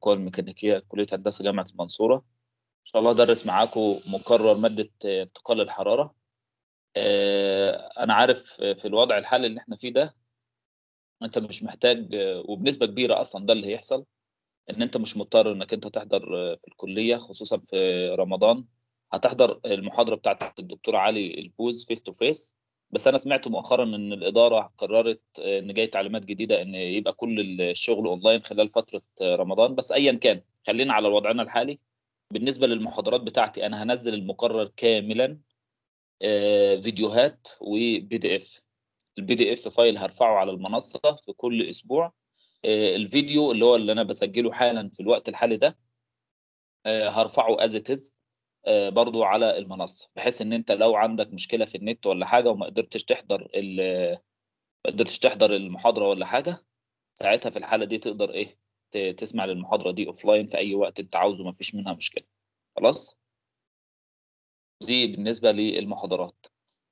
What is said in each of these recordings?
القوى الميكانيكيه كليه هندسه جامعه المنصوره ان شاء الله ادرس معاكم مقرر ماده انتقال الحراره انا عارف في الوضع الحالي اللي احنا فيه ده انت مش محتاج وبنسبه كبيره اصلا ده اللي هيحصل ان انت مش مضطر انك انت تحضر في الكليه خصوصا في رمضان هتحضر المحاضره بتاعت الدكتور علي البوز فيس تو فيس بس انا سمعت مؤخرا ان الاداره قررت ان جاي تعليمات جديده ان يبقى كل الشغل اونلاين خلال فتره رمضان بس ايا كان خلينا على وضعنا الحالي بالنسبه للمحاضرات بتاعتي انا هنزل المقرر كاملا فيديوهات وبي دي اف البي دي اف فايل هرفعه على المنصه في كل اسبوع الفيديو اللي هو اللي انا بسجله حالا في الوقت الحالي ده هرفعه از اتز برضو على المنصه بحيث ان انت لو عندك مشكله في النت ولا حاجه وما قدرتش تحضر ما قدرتش تحضر المحاضره ولا حاجه ساعتها في الحاله دي تقدر ايه تسمع للمحاضره دي اوف لاين في اي وقت انت عاوزه ما فيش منها مشكله خلاص دي بالنسبه للمحاضرات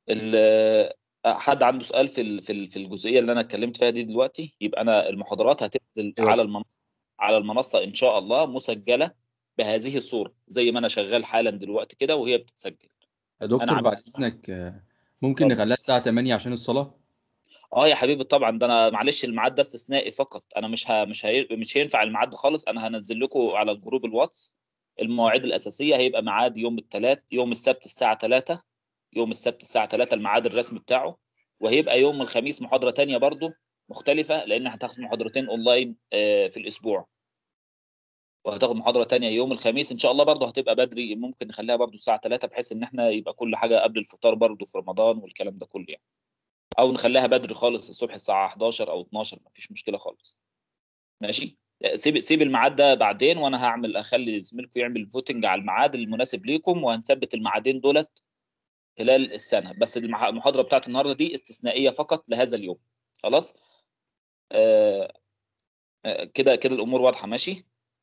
حد عنده سؤال في في الجزئيه اللي انا اتكلمت فيها دي دلوقتي يبقى انا المحاضرات هتنزل على المنصه على المنصه ان شاء الله مسجله بهذه الصوره زي ما انا شغال حالا دلوقتي كده وهي بتتسجل يا دكتور بعد اذنك ممكن نخليها الساعه 8 عشان الصلاه اه يا حبيبي طبعا ده انا معلش الميعاد ده استثنائي فقط انا مش ه... مش هي... مش هينفع الميعاد ده خالص انا هنزل لكم على الجروب الواتس المواعيد الاساسيه هيبقى ميعاد يوم الثلاث يوم السبت الساعه 3 يوم السبت الساعه 3 الميعاد الرسمي بتاعه وهيبقى يوم الخميس محاضره تانية برضو مختلفه لان هتاخد محاضرتين اونلاين في الاسبوع وهتاخد محاضره تانية يوم الخميس ان شاء الله برضو هتبقى بدري ممكن نخليها برضو الساعه 3 بحيث ان احنا يبقى كل حاجه قبل الفطار برضو في رمضان والكلام ده كله يعني او نخليها بدري خالص الصبح الساعه 11 او 12 مفيش مشكله خالص ماشي سيب سيب الميعاد ده بعدين وانا هعمل اخلي زميلكم يعمل فوتنج على الميعاد المناسب ليكم وهنثبت الميعادين دولت خلال السنه بس المحاضره بتاعت النهارده دي استثنائيه فقط لهذا اليوم خلاص آه آه كده كده الامور واضحه ماشي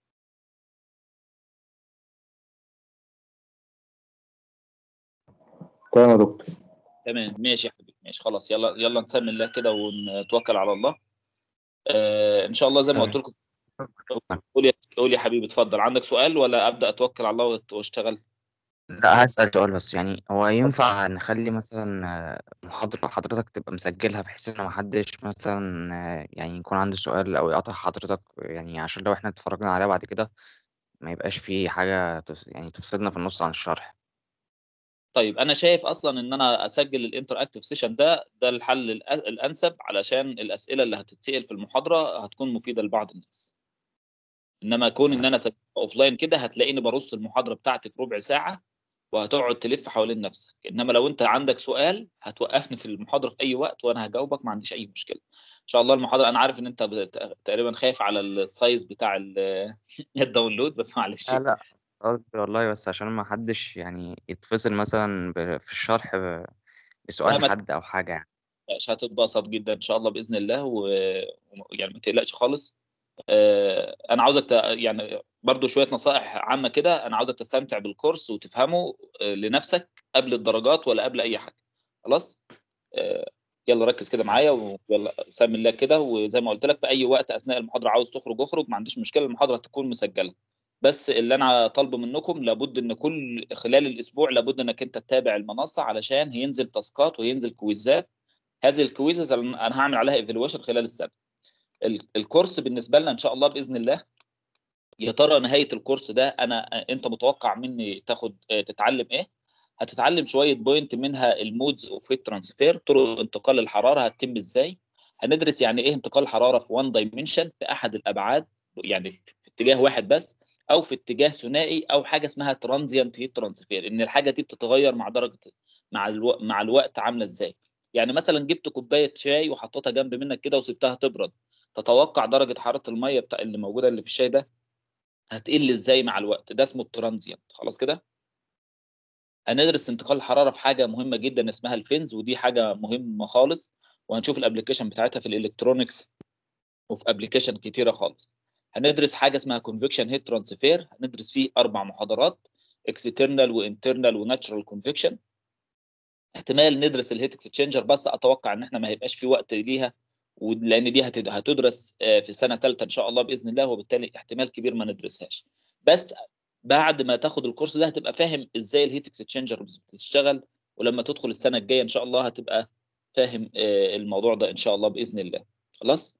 تمام يا دكتور تمام ماشي يا حبيبي ماشي خلاص يلا يلا نسمي الله كده ونتوكل على الله آه ان شاء الله زي ما قلت لكم قول يا قول يا حبيبي اتفضل عندك سؤال ولا ابدا اتوكل على الله واشتغل لا هسأل سؤال بس يعني هو ينفع نخلي مثلا محاضرة حضرتك تبقى مسجلها بحيث إن محدش مثلا يعني يكون عنده سؤال أو يقطع حضرتك يعني عشان لو إحنا اتفرجنا عليها بعد كده ما يبقاش في حاجة يعني تفصلنا في النص عن الشرح طيب انا شايف اصلا ان انا اسجل الانتر اكتف سيشن ده ده الحل الانسب علشان الاسئله اللي هتتسال في المحاضره هتكون مفيده لبعض الناس انما كون ان انا اسجلها اوف لاين كده هتلاقيني برص المحاضره بتاعتي في ربع ساعه وهتقعد تلف حوالين نفسك انما لو انت عندك سؤال هتوقفني في المحاضره في اي وقت وانا هجاوبك ما عنديش اي مشكله ان شاء الله المحاضره انا عارف ان انت تقريبا خايف على السايز بتاع الداونلود بس معلش لا لا قصدي والله بس عشان ما حدش يعني يتفصل مثلا في الشرح بسؤال حد او حاجه يعني مش هتتبسط جدا ان شاء الله باذن الله ويعني ما تقلقش خالص آه انا عاوزك ت... يعني برضو شويه نصائح عامه كده انا عاوزك تستمتع بالكورس وتفهمه آه لنفسك قبل الدرجات ولا قبل اي حاجه خلاص آه يلا ركز كده معايا ويلا سمي الله كده وزي ما قلت لك في اي وقت اثناء المحاضره عاوز تخرج اخرج ما عنديش مشكله المحاضره تكون مسجله بس اللي انا طالبه منكم لابد ان كل خلال الاسبوع لابد انك انت تتابع المنصه علشان هينزل تاسكات وهينزل كويزات هذه الكويزز انا هعمل عليها ايفالويشن خلال السنه الكورس بالنسبه لنا ان شاء الله باذن الله يا ترى نهايه الكورس ده انا انت متوقع مني تاخد تتعلم ايه هتتعلم شويه بوينت منها المودز اوف هيت ترانسفير طرق انتقال الحراره هتتم ازاي هندرس يعني ايه انتقال الحراره في وان دايمنشن في احد الابعاد يعني في اتجاه واحد بس او في اتجاه ثنائي او حاجه اسمها ترانزيانت هيت ترانسفير ان الحاجه دي بتتغير مع درجه مع الو... مع الوقت عامله ازاي يعني مثلا جبت كوبايه شاي وحطيتها جنب منك كده وسبتها تبرد تتوقع درجه حراره الميه بتاع اللي موجوده اللي في الشاي ده هتقل ازاي مع الوقت ده اسمه الترانزيانت خلاص كده هندرس انتقال الحراره في حاجه مهمه جدا اسمها الفينز ودي حاجه مهمه خالص وهنشوف الابلكيشن بتاعتها في الالكترونكس وفي ابلكيشن كتيره خالص هندرس حاجه اسمها كونفكشن هيت ترانسفير هندرس فيه اربع محاضرات اكسترنال وانترنال وناتشرال كونفكشن احتمال ندرس الهيت اكسشينجر بس اتوقع ان احنا ما هيبقاش في وقت ليها ولان دي هتد- هتدرس آه، في سنه ثالثه ان شاء الله باذن الله وبالتالي احتمال كبير ما ندرسهاش بس بعد ما تاخد الكورس ده هتبقى فاهم ازاي الهيت اكسشينجر بتشتغل ولما تدخل السنه الجايه ان شاء الله هتبقى فاهم آه، الموضوع ده ان شاء الله باذن الله خلاص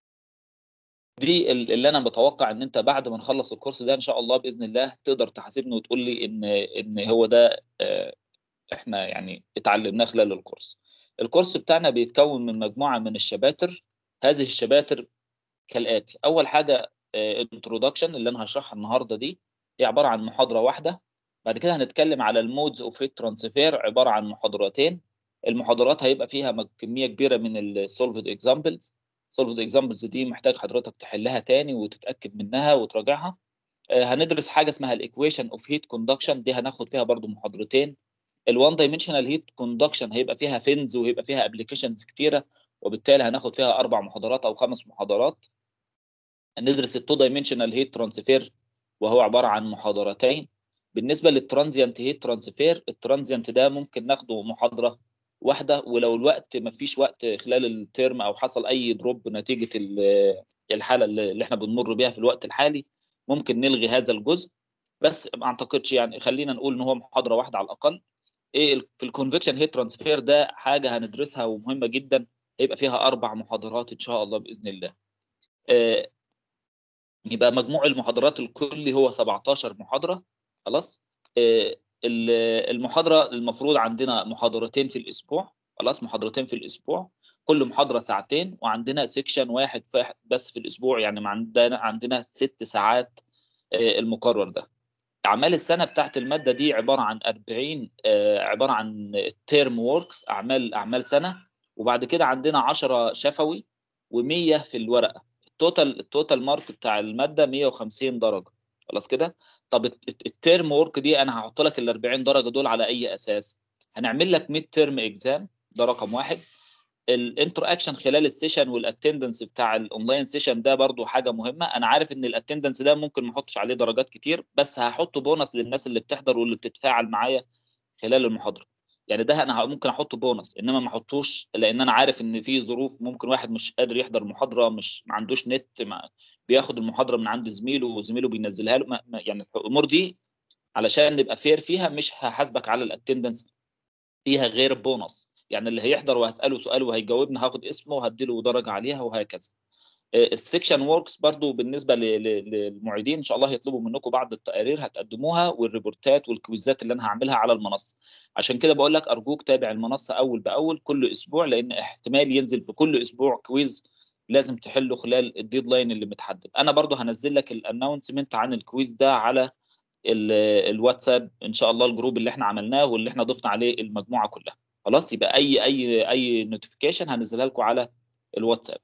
دي ال- اللي انا بتوقع ان انت بعد ما نخلص الكورس ده ان شاء الله باذن الله تقدر تحاسبني وتقول لي ان ان هو ده آه، احنا يعني اتعلمناه خلال الكورس الكورس بتاعنا بيتكون من مجموعه من الشباتر هذه الشباتر كالاتي اول حاجه انترودكشن اللي انا هشرحها النهارده دي هي عباره عن محاضره واحده بعد كده هنتكلم على المودز اوف هيت ترانسفير عباره عن محاضرتين المحاضرات هيبقى فيها مج- كميه كبيره من السولفد اكزامبلز سولفد اكزامبلز دي محتاج حضرتك تحلها تاني وتتاكد منها وتراجعها آه، هندرس حاجه اسمها الايكويشن اوف هيت كوندكشن دي هناخد فيها برضو محاضرتين الوان دايمنشنال هيت كوندكشن هيبقى فيها فينز وهيبقى فيها ابلكيشنز كتيره وبالتالي هناخد فيها اربع محاضرات او خمس محاضرات هندرس التو دايمنشنال هيت ترانسفير وهو عباره عن محاضرتين بالنسبه للترانزيانت هيت ترانسفير الترانزيانت ده ممكن ناخده محاضره واحده ولو الوقت ما فيش وقت خلال الترم او حصل اي دروب نتيجه ال- الحاله اللي احنا بنمر بيها في الوقت الحالي ممكن نلغي هذا الجزء بس ما اعتقدش يعني خلينا نقول ان هو محاضره واحده على الاقل ايه ال- في الكونفكشن هيت ترانسفير ده حاجه هندرسها ومهمه جدا هيبقى فيها اربع محاضرات ان شاء الله باذن الله آه، يبقى مجموع المحاضرات الكلي هو 17 محاضره خلاص آه، ال- المحاضره المفروض عندنا محاضرتين في الاسبوع خلاص محاضرتين في الاسبوع كل محاضره ساعتين وعندنا سيكشن واحد ف- بس في الاسبوع يعني ما عندنا عندنا ست ساعات آه، المقرر ده اعمال السنه بتاعت الماده دي عباره عن 40 آه، عباره عن تيرم ووركس اعمال اعمال سنه وبعد كده عندنا 10 شفوي و100 في الورقه التوتال التوتال مارك بتاع الماده 150 درجه خلاص كده طب الت- الت- التيرم وورك دي انا هحط لك ال 40 درجه دول على اي اساس هنعمل لك ميد تيرم اكزام ده رقم واحد الانتر اكشن خلال السيشن والاتندنس بتاع الاونلاين سيشن ده برضو حاجه مهمه انا عارف ان الاتندنس ده ممكن ما احطش عليه درجات كتير بس هحطه بونص للناس اللي بتحضر واللي بتتفاعل معايا خلال المحاضره يعني ده انا ممكن احطه بونص انما ما احطوش لان انا عارف ان في ظروف ممكن واحد مش قادر يحضر المحاضره مش ما عندوش نت ما بياخد المحاضره من عند زميله وزميله بينزلها له ما ما- يعني الامور دي علشان نبقى فير فيها مش هحاسبك على الاتندنس فيها غير بونص يعني اللي هيحضر وهساله سؤال وهيجاوبني هاخد اسمه وهديله درجه عليها وهكذا السكشن ووركس برضو بالنسبه ل- ل- للمعيدين ان شاء الله هيطلبوا منكم بعض التقارير هتقدموها والريبورتات والكويزات اللي انا هعملها على المنصه عشان كده بقول لك ارجوك تابع المنصه اول باول كل اسبوع لان احتمال ينزل في كل اسبوع كويز لازم تحله خلال الديدلاين اللي متحدد انا برضو هنزل لك الانونسمنت عن الكويز ده على ال- الواتساب ان شاء الله الجروب اللي احنا عملناه واللي احنا ضفنا عليه المجموعه كلها خلاص يبقى اي اي اي نوتيفيكيشن هنزلها لكم على الواتساب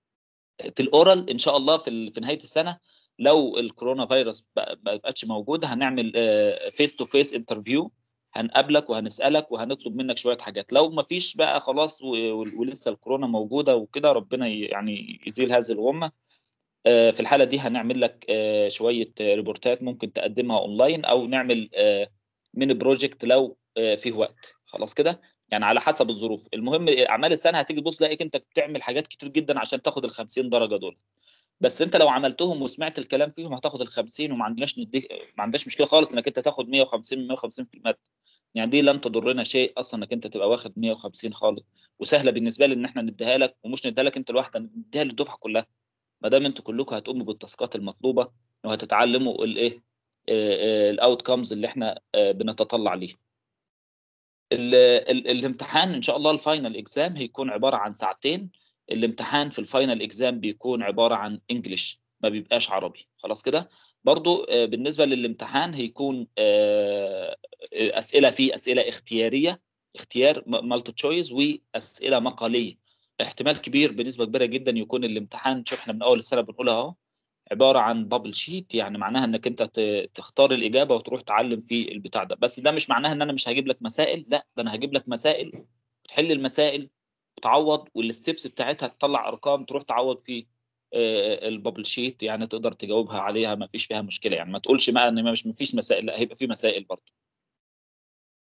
في الاورال ان شاء الله في ال- في نهايه السنه لو الكورونا فيروس بقى- ما بقتش موجوده هنعمل فيس تو فيس انترفيو هنقابلك وهنسالك وهنطلب منك شويه حاجات لو ما فيش بقى خلاص و- و- ولسه الكورونا موجوده وكده ربنا ي- يعني يزيل هذه الغمه آه، في الحاله دي هنعمل لك آه، شويه آه، ريبورتات ممكن تقدمها اونلاين او نعمل آه، ميني بروجكت لو آه، فيه وقت خلاص كده يعني على حسب الظروف المهم اعمال السنه هتيجي تبص تلاقيك انت بتعمل حاجات كتير جدا عشان تاخد ال 50 درجه دول بس انت لو عملتهم وسمعت الكلام فيهم هتاخد ال 50 وما عندناش نديك ما عندناش مشكله خالص انك انت تاخد 150 من 150 في الماده يعني دي لن تضرنا شيء اصلا انك انت تبقى واخد 150 خالص وسهله بالنسبه لي ان احنا نديها لك ومش نديها لك انت لوحدك نديها للدفعه كلها ما دام انتوا كلكم هتقوموا بالتاسكات المطلوبه وهتتعلموا الايه الاوت كامز اللي احنا آه، بنتطلع ليه ال- ال- الامتحان ان شاء الله الفاينل اكزام هيكون عباره عن ساعتين الامتحان في الفاينل اكزام بيكون عباره عن انجلش ما بيبقاش عربي خلاص كده برضو آه، بالنسبه للامتحان هيكون آه، اسئله فيه اسئله اختياريه اختيار مالتي تشويس واسئله مقاليه احتمال كبير بنسبه كبيره جدا يكون الامتحان شوف احنا من اول السنه بنقولها اهو عباره عن بابل شيت يعني معناها انك انت ت- تختار الاجابه وتروح تعلم في البتاع ده بس ده مش معناها ان انا مش هجيب لك مسائل لا ده انا هجيب لك مسائل تحل المسائل وتعوض والستبس بتاعتها تطلع ارقام تروح تعوض في آه، البابل شيت يعني تقدر تجاوبها عليها ما فيش فيها مشكله يعني ما تقولش بقى ان ما مش ما فيش مسائل لا هيبقى في مسائل برضه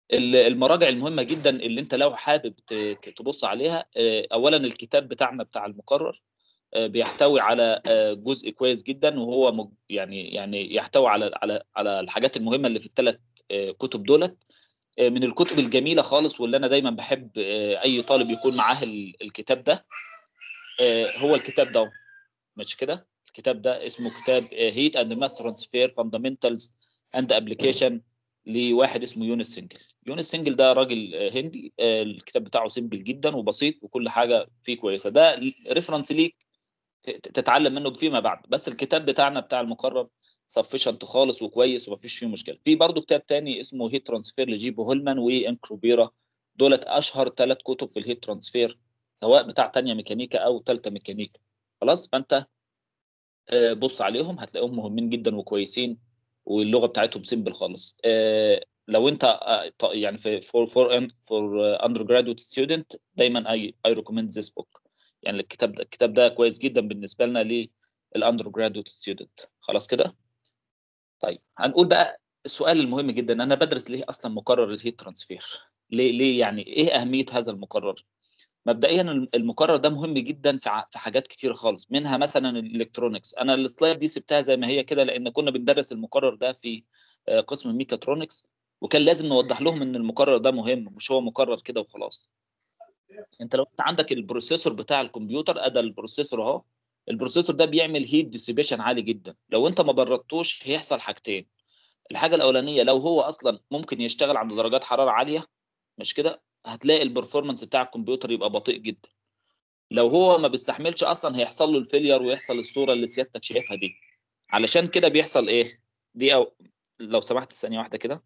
ال- المراجع المهمه جدا اللي انت لو حابب ت- ت- تبص عليها آه، اولا الكتاب بتاعنا بتاع المقرر آه، بيحتوي على آه، جزء كويس جدا وهو مج- يعني يعني يحتوي على على على الحاجات المهمه اللي في الثلاث كتب دولت آه، من الكتب الجميله خالص واللي انا دايما بحب آه، اي طالب يكون معاه ال- الكتاب ده آه، هو الكتاب ده مش كده الكتاب ده اسمه كتاب هيت اند ماس ترانسفير فاندامنتالز اند ابلكيشن لواحد اسمه يونس سنجل يونس سنجل ده راجل آه، هندي آه، الكتاب بتاعه سيمبل جدا وبسيط وكل حاجه فيه كويسه ده ريفرنس ليك ت- ت- تتعلم منه فيما بعد بس الكتاب بتاعنا بتاع المقرر سفشنت خالص وكويس ومفيش فيه مشكله في برضه كتاب تاني اسمه هيت ترانسفير لجيبو هولمان وانكروبيرا دولت اشهر ثلاث كتب في الهيت ترانسفير سواء بتاع تانية ميكانيكا او ثالثه ميكانيكا خلاص فانت آه، بص عليهم هتلاقيهم مهمين جدا وكويسين واللغه بتاعتهم سيمبل خالص آه، لو انت آه، ط- يعني في فور فور فور اندر جرادويت ستودنت دايما اي اي ريكومند ذيس بوك يعني الكتاب ده الكتاب ده كويس جدا بالنسبه لنا للاندر جرادويت ستودنت خلاص كده طيب هنقول بقى السؤال المهم جدا انا بدرس ليه اصلا مقرر الهيت ترانسفير ليه ليه يعني ايه اهميه هذا المقرر مبدئيا المقرر ده مهم جدا في ع- في حاجات كتير خالص منها مثلا الالكترونكس انا السلايد دي سبتها زي ما هي كده لان كنا بندرس المقرر ده في آه، قسم الميكاترونكس وكان لازم نوضح لهم ان المقرر ده مهم مش هو مقرر كده وخلاص انت لو انت عندك البروسيسور بتاع الكمبيوتر ادى البروسيسور اهو البروسيسور ده بيعمل هيت ديسيبيشن عالي جدا لو انت ما بردتوش هيحصل حاجتين الحاجه الاولانيه لو هو اصلا ممكن يشتغل عند درجات حراره عاليه مش كده هتلاقي البرفورمانس بتاع الكمبيوتر يبقى بطيء جدا لو هو ما بيستحملش اصلا هيحصل له الفيلير ويحصل الصوره اللي سيادتك شايفها دي علشان كده بيحصل ايه دي أو لو سمحت ثانيه واحده كده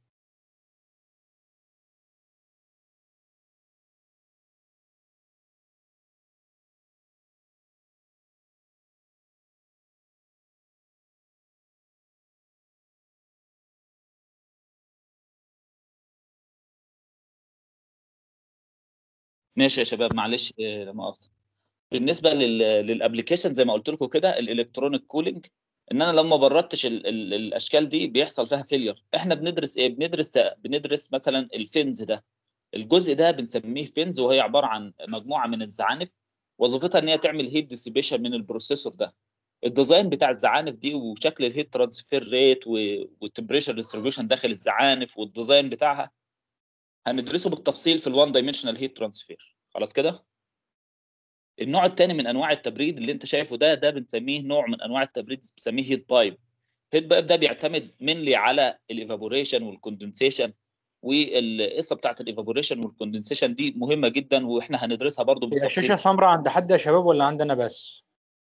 ماشي يا شباب معلش آه، لا مؤاخذه بالنسبه لل للابلكيشن زي ما قلت لكم كده الالكترونيك كولينج ان انا لو ما بردتش ال ال الاشكال دي بيحصل فيها فيلير احنا بندرس ايه بندرس بندرس مثلا الفينز ده الجزء ده بنسميه فينز وهي عباره عن مجموعه من الزعانف وظيفتها ان هي تعمل هيت ديسيبيشن من البروسيسور ده الديزاين بتاع الزعانف دي وشكل الهيت ترانسفير ريت والتمبريتشر ديستريبيوشن داخل الزعانف والديزاين بتاعها هندرسه بالتفصيل في الوان دايمنشنال هيت ترانسفير خلاص كده النوع الثاني من انواع التبريد اللي انت شايفه ده ده بنسميه نوع من انواع التبريد بنسميه هيت بايب هيت بايب ده بيعتمد منلي على الايفابوريشن والكوندنسيشن والقصه بتاعت الايفابوريشن والكوندنسيشن دي مهمه جدا واحنا هندرسها برضو هي بالتفصيل الشاشة سمراء عند حد يا شباب ولا عندنا بس؟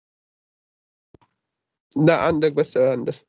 لا عندك بس يا هندسة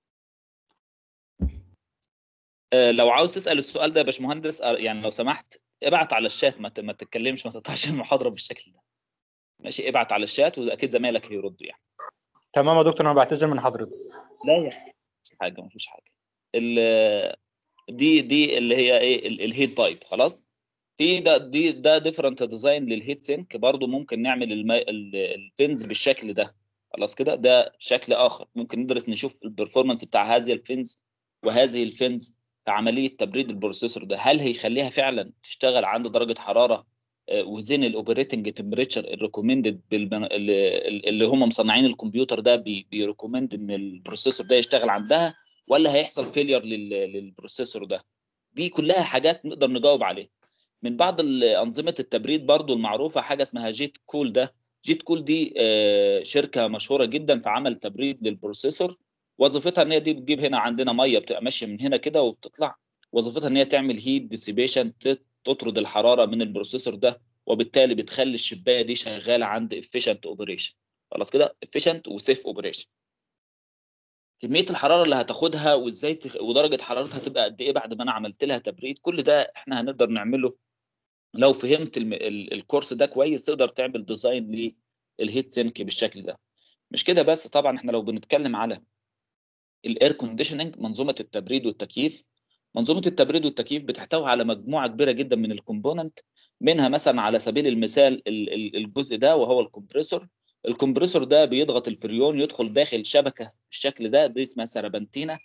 آه، لو عاوز تسال السؤال ده يا باشمهندس آه، يعني لو سمحت ابعت على الشات ما ت- ما تتكلمش ما تقطعش المحاضره بالشكل ده ماشي ابعت على الشات واكيد زمايلك هيردوا يعني تمام يا دكتور انا بعتذر من حضرتك لا يا مفيش حاجه مفيش حاجه ال- دي دي اللي هي ايه ال- الهيت بايب خلاص في ده دي ده ديفرنت ديزاين للهيت سينك برضو ممكن نعمل الما- ال- الفينز بالشكل ده خلاص كده ده شكل اخر ممكن ندرس نشوف البرفورمانس بتاع هذه الفينز وهذه الفينز في عمليه تبريد البروسيسور ده هل هيخليها فعلا تشتغل عند درجه حراره وزين الاوبريتنج تمبريتشر الريكومندد اللي هم مصنعين الكمبيوتر ده بيريكومند ان البروسيسور ده يشتغل عندها ولا هيحصل فيلير للبروسيسور ده دي كلها حاجات نقدر نجاوب عليها من بعض ال- انظمه التبريد برضو المعروفه حاجه اسمها جيت كول ده جيت كول دي آه، شركه مشهوره جدا في عمل تبريد للبروسيسور وظيفتها ان هي دي بتجيب هنا عندنا ميه بتبقى ماشيه من هنا كده وبتطلع وظيفتها ان هي تعمل هيت ديسيبيشن تطرد الحراره من البروسيسور ده وبالتالي بتخلي الشبايه دي شغاله عند efficient اوبريشن خلاص كده efficient وسيف اوبريشن كميه الحراره اللي هتاخدها وازاي تخ... ودرجه حرارتها هتبقى قد ايه بعد ما انا عملت لها تبريد كل ده احنا هنقدر نعمله لو فهمت الم... ال... الكورس ده كويس تقدر تعمل ديزاين للهيت سينك بالشكل ده مش كده بس طبعا احنا لو بنتكلم على الاير كونديشننج منظومه التبريد والتكييف منظومه التبريد والتكييف بتحتوي على مجموعه كبيره جدا من الكومبوننت منها مثلا على سبيل المثال ال- ال- الجزء ده وهو الكمبريسور الكمبريسور ده بيضغط الفريون يدخل داخل شبكه بالشكل ده دي اسمها سربنتينه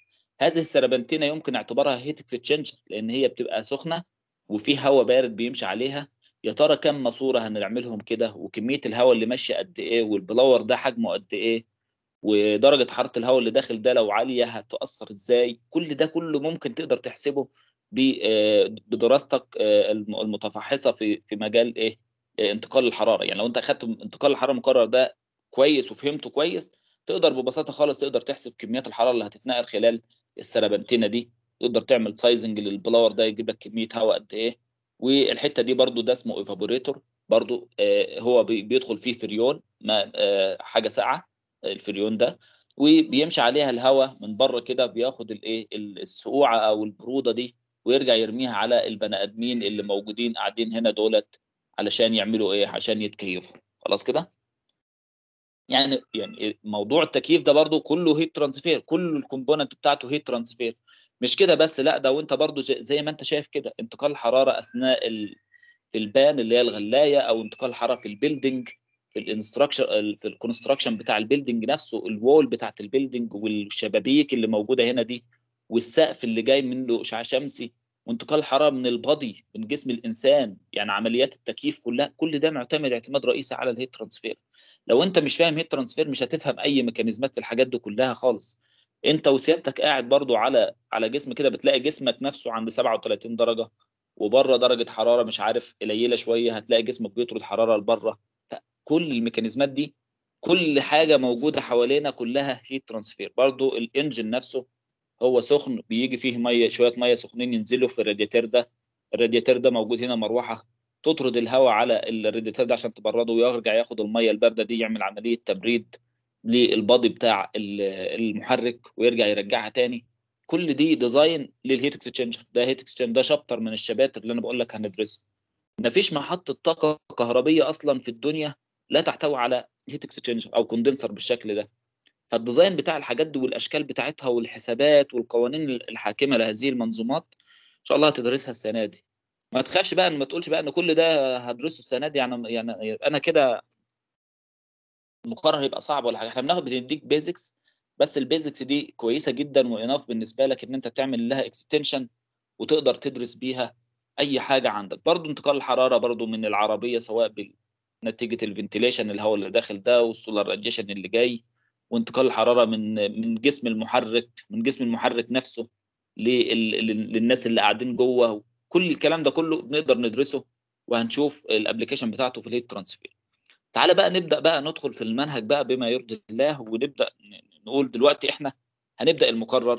هذه السربنتينه يمكن اعتبارها هيت اكسشينجر لان هي بتبقى سخنه وفي هواء بارد بيمشي عليها يا ترى كم ماسوره هنعملهم كده وكميه الهواء اللي ماشيه قد ايه والبلور ده حجمه قد ايه ودرجه حراره الهواء اللي داخل ده لو عاليه هتاثر ازاي كل ده كله ممكن تقدر تحسبه ب- آه، بدراستك آه، الم- المتفحصه في في مجال ايه آه، انتقال الحراره يعني لو انت اخدت انتقال الحراره المكرر ده كويس وفهمته كويس تقدر ببساطه خالص تقدر تحسب كميات الحراره اللي هتتنقل خلال السربنتينه دي تقدر تعمل سايزنج للبلاور ده يجيب لك كميه هواء قد ايه والحته دي برضو ده اسمه ايفابوريتور برضو آه، هو بي- بيدخل فيه فريون ما آه، حاجه ساقعه الفريون ده وبيمشي عليها الهواء من بره كده بياخد الايه السقوعه او البروده دي ويرجع يرميها على البني ادمين اللي موجودين قاعدين هنا دولت علشان يعملوا ايه عشان يتكيفوا خلاص كده يعني يعني موضوع التكييف ده برضو كله هيت ترانسفير كل الكومبوننت بتاعته هيت ترانسفير مش كده بس لا ده وانت برضو زي زي ما انت شايف كده انتقال الحراره اثناء ال... في البان اللي هي الغلايه او انتقال الحراره في البيلدينج في الانستراكشن في الكونستراكشن بتاع البيلدينج نفسه الوول بتاعت البيلدينج والشبابيك اللي موجوده هنا دي والسقف اللي جاي منه اشعاع شمسي وانتقال الحراره من البادي من جسم الانسان يعني عمليات التكييف كلها كل ده معتمد اعتماد رئيسي على الهيت ترانسفير لو انت مش فاهم هيت ترانسفير مش هتفهم اي ميكانيزمات في الحاجات دي كلها خالص انت وسيادتك قاعد برضو على على جسم كده بتلاقي جسمك نفسه عند 37 درجه وبره درجه حراره مش عارف قليله شويه هتلاقي جسمك بيطرد حراره لبره كل الميكانيزمات دي كل حاجه موجوده حوالينا كلها هيت ترانسفير برضو الانجن نفسه هو سخن بيجي فيه ميه شويه ميه سخنين ينزلوا في الرادياتير ده الرادياتير ده موجود هنا مروحه تطرد الهواء على الرادياتير ده عشان تبرده ويرجع ياخد الميه البارده دي يعمل عمليه تبريد للبادي بتاع المحرك ويرجع يرجعها تاني كل دي ديزاين للهيت اكسشينجر ده هيت اكسشينجر ده شابتر من الشباتر اللي انا بقول لك هندرسه مفيش محطه طاقه كهربيه اصلا في الدنيا لا تحتوي على هيت اكسشينجر او كوندنسر بالشكل ده فالديزاين بتاع الحاجات دي والاشكال بتاعتها والحسابات والقوانين الحاكمه لهذه المنظومات ان شاء الله هتدرسها السنه دي ما تخافش بقى ان ما تقولش بقى ان كل ده هدرسه السنه دي يعني يعني انا كده المقرر هيبقى صعب ولا حاجه احنا بناخد بنديك بيزكس بس البيزكس دي كويسه جدا واناف بالنسبه لك ان انت تعمل لها اكستنشن وتقدر تدرس بيها اي حاجه عندك برضو انتقال الحراره برضو من العربيه سواء نتيجه الفنتيليشن الهواء اللي داخل ده والسولار راديشن اللي جاي وانتقال الحراره من من جسم المحرك من جسم المحرك نفسه للناس اللي قاعدين جوه كل الكلام ده كله بنقدر ندرسه وهنشوف الابلكيشن بتاعته في الهيت ترانسفير تعالى بقى نبدا بقى ندخل في المنهج بقى بما يرضي الله ونبدا نقول دلوقتي احنا هنبدا المقرر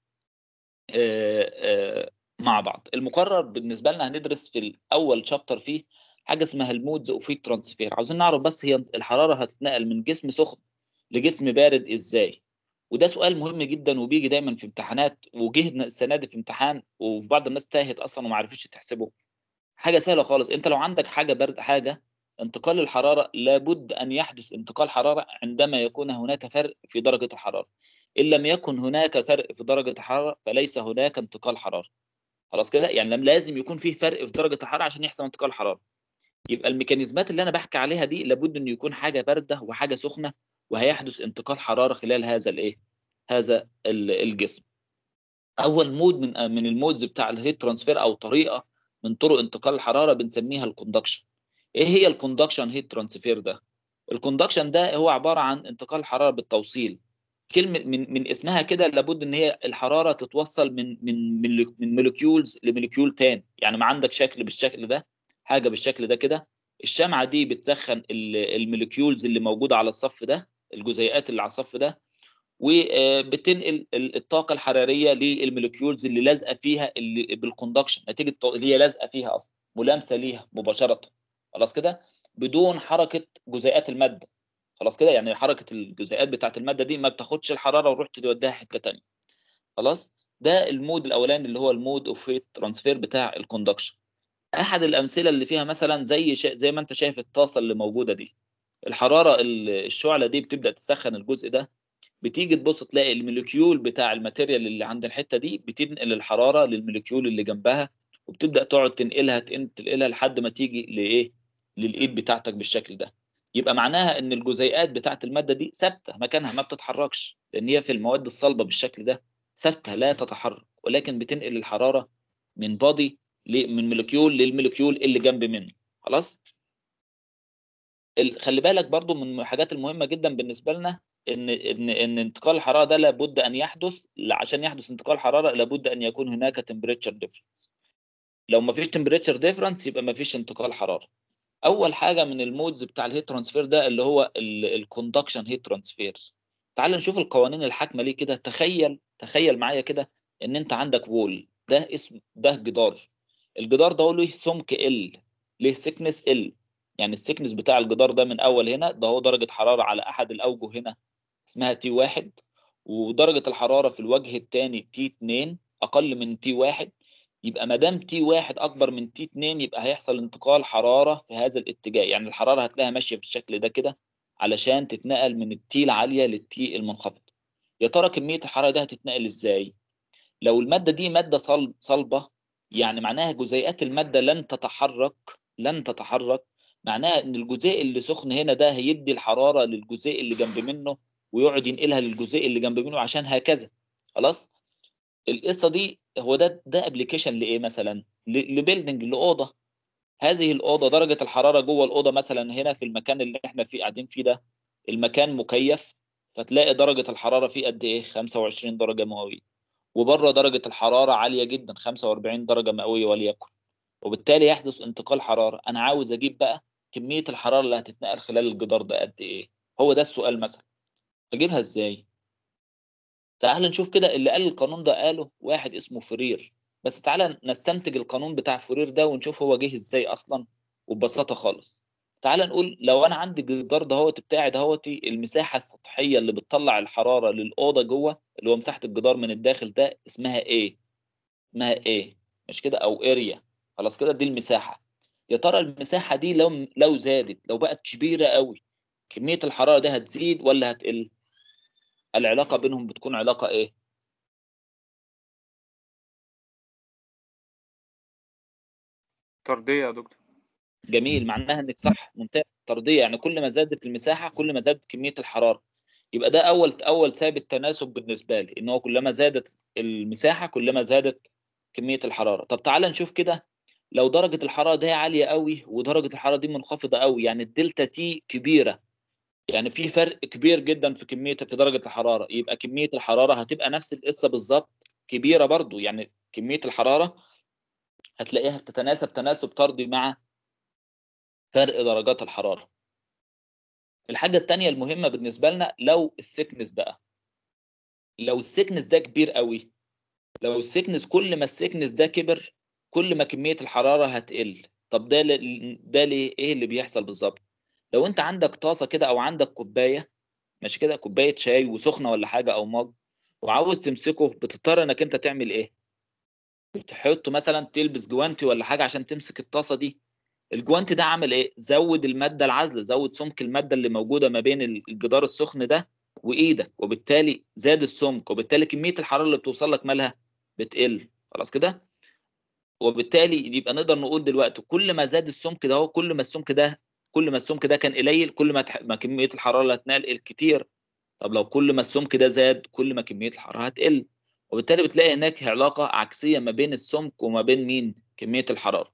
مع بعض المقرر بالنسبه لنا هندرس في الاول شابتر فيه حاجه اسمها المودز اوف هيت ترانسفير عاوزين نعرف بس هي الحراره هتتنقل من جسم سخن لجسم بارد ازاي وده سؤال مهم جدا وبيجي دايما في امتحانات وجه السنه دي في امتحان وفي بعض الناس تاهت اصلا وما عرفتش تحسبه حاجه سهله خالص انت لو عندك حاجه برد حاجه انتقال الحراره لابد ان يحدث انتقال حراره عندما يكون هناك فرق في درجه الحراره ان لم يكن هناك فرق في درجه الحراره فليس هناك انتقال حراره خلاص كده يعني لازم يكون فيه فرق في درجه الحراره عشان يحصل انتقال حراره يبقى الميكانيزمات اللي انا بحكي عليها دي لابد انه يكون حاجه بارده وحاجه سخنه وهيحدث انتقال حراره خلال هذا الايه هذا الجسم اول مود من من المودز بتاع الهيت ترانسفير او طريقه من طرق انتقال الحراره بنسميها الكوندكشن ايه هي الكوندكشن هيت ترانسفير ده الكوندكشن ده هو عباره عن انتقال الحراره بالتوصيل كلمه من من اسمها كده لابد ان هي الحراره تتوصل من من من, من موليكيولز لموليكيول تاني يعني ما عندك شكل بالشكل ده حاجه بالشكل ده كده الشمعه دي بتسخن الموليكيولز اللي موجوده على الصف ده الجزيئات اللي على الصف ده وبتنقل الطاقه الحراريه للموليكيولز اللي لازقه فيها اللي بالكوندكشن نتيجه اللي هي لازقه فيها اصلا ملامسه ليها مباشره خلاص كده بدون حركه جزيئات الماده خلاص كده يعني حركه الجزيئات بتاعه الماده دي ما بتاخدش الحراره وتروح توديها حته ثانيه خلاص ده المود الاولاني اللي هو المود اوف هيت ترانسفير بتاع الكوندكشن احد الامثله اللي فيها مثلا زي شا... زي ما انت شايف الطاسه اللي موجوده دي الحراره الشعله دي بتبدا تسخن الجزء ده بتيجي تبص تلاقي الموليكيول بتاع الماتيريال اللي عند الحته دي بتنقل الحراره للموليكيول اللي جنبها وبتبدا تقعد تنقلها تنقلها لحد ما تيجي لايه للايد بتاعتك بالشكل ده يبقى معناها ان الجزيئات بتاعت الماده دي ثابته مكانها ما بتتحركش لان هي في المواد الصلبه بالشكل ده ثابته لا تتحرك ولكن بتنقل الحراره من بادي من مولكيول للمولكيول اللي جنب منه خلاص ال- خلي بالك برضو من الحاجات المهمه جدا بالنسبه لنا ان ان ان انتقال الحراره ده لابد ان يحدث عشان يحدث انتقال حراره لابد ان يكون هناك تمبريتشر ديفرنس لو ما فيش تمبريتشر ديفرنس يبقى ما فيش انتقال حراره اول حاجه من المودز بتاع الهيت ترانسفير ده اللي هو الكوندكشن هيت ترانسفير تعال نشوف القوانين الحاكمه ليه كده تخيل تخيل معايا كده ان انت عندك وول ده اسم ده جدار الجدار ده له سمك ال ليه سكنس ال يعني السكنس بتاع الجدار ده من اول هنا ده هو درجه حراره على احد الاوجه هنا اسمها تي واحد ودرجه الحراره في الوجه الثاني تي 2 اقل من تي واحد يبقى ما دام تي واحد اكبر من تي 2 يبقى هيحصل انتقال حراره في هذا الاتجاه يعني الحراره هتلاقيها ماشيه بالشكل ده كده علشان تتنقل من التي العاليه للتي المنخفضه يا ترى كميه الحراره دي هتتنقل ازاي لو الماده دي ماده صلب صلبه يعني معناها جزيئات الماده لن تتحرك لن تتحرك معناها ان الجزيء اللي سخن هنا ده هيدي الحراره للجزيء اللي جنب منه ويقعد ينقلها للجزيء اللي جنب منه عشان هكذا خلاص القصه دي هو ده ده ابلكيشن لايه مثلا لبيلدنج لاوضه هذه الاوضه درجه الحراره جوه الاوضه مثلا هنا في المكان اللي احنا فيه قاعدين فيه ده المكان مكيف فتلاقي درجه الحراره فيه قد ايه 25 درجه مئويه وبره درجه الحراره عاليه جدا 45 درجه مئويه وليكن وبالتالي يحدث انتقال حراره انا عاوز اجيب بقى كميه الحراره اللي هتتنقل خلال الجدار ده قد ايه هو ده السؤال مثلا اجيبها ازاي تعال نشوف كده اللي قال القانون ده قاله واحد اسمه فرير بس تعال نستنتج القانون بتاع فرير ده ونشوف هو جه ازاي اصلا وببساطه خالص تعال نقول لو انا عندي الجدار دهوت بتاعي دهوتي المساحه السطحيه اللي بتطلع الحراره للاوضه جوه اللي هو مساحه الجدار من الداخل ده اسمها ايه اسمها ايه مش كده او اريا خلاص كده دي المساحه يا ترى المساحه دي لو لو زادت لو بقت كبيره قوي كميه الحراره دي هتزيد ولا هتقل العلاقه بينهم بتكون علاقه ايه طردية يا دكتور جميل معناها انك صح ممتاز طرديه يعني كل ما زادت المساحه كل ما زادت كميه الحراره يبقى ده اول اول ثابت تناسب بالنسبه لي ان هو كلما زادت المساحه كلما زادت كميه الحراره طب تعال نشوف كده لو درجه الحراره دي عاليه قوي ودرجه الحراره دي منخفضه قوي يعني الدلتا تي كبيره يعني في فرق كبير جدا في كميه في درجه الحراره يبقى كميه الحراره هتبقى نفس القصه بالظبط كبيره برضو يعني كميه الحراره هتلاقيها بتتناسب تناسب طردي مع فرق درجات الحراره الحاجه الثانيه المهمه بالنسبه لنا لو السكنس بقى لو السكنس ده كبير قوي لو السكنس كل ما السكنس ده كبر كل ما كميه الحراره هتقل طب ده ل... ده ليه ايه اللي بيحصل بالظبط لو انت عندك طاسه كده او عندك كوبايه ماشي كده كوبايه شاي وسخنه ولا حاجه او مج وعاوز تمسكه بتضطر انك انت تعمل ايه بتحطه مثلا تلبس جوانتي ولا حاجه عشان تمسك الطاسه دي الجوانتي ده عمل ايه زود الماده العازله زود سمك الماده اللي موجوده ما بين الجدار السخن ده وايدك وبالتالي زاد السمك وبالتالي كميه الحراره اللي بتوصل لك مالها بتقل خلاص كده وبالتالي يبقى نقدر نقول دلوقتي كل ما زاد السمك ده هو كل ما السمك ده كل ما السمك ده كان قليل كل ما, تح... ما كميه الحراره اللي هتنقل كتير طب لو كل ما السمك ده زاد كل ما كميه الحراره هتقل وبالتالي بتلاقي هناك علاقه عكسيه ما بين السمك وما بين مين كميه الحراره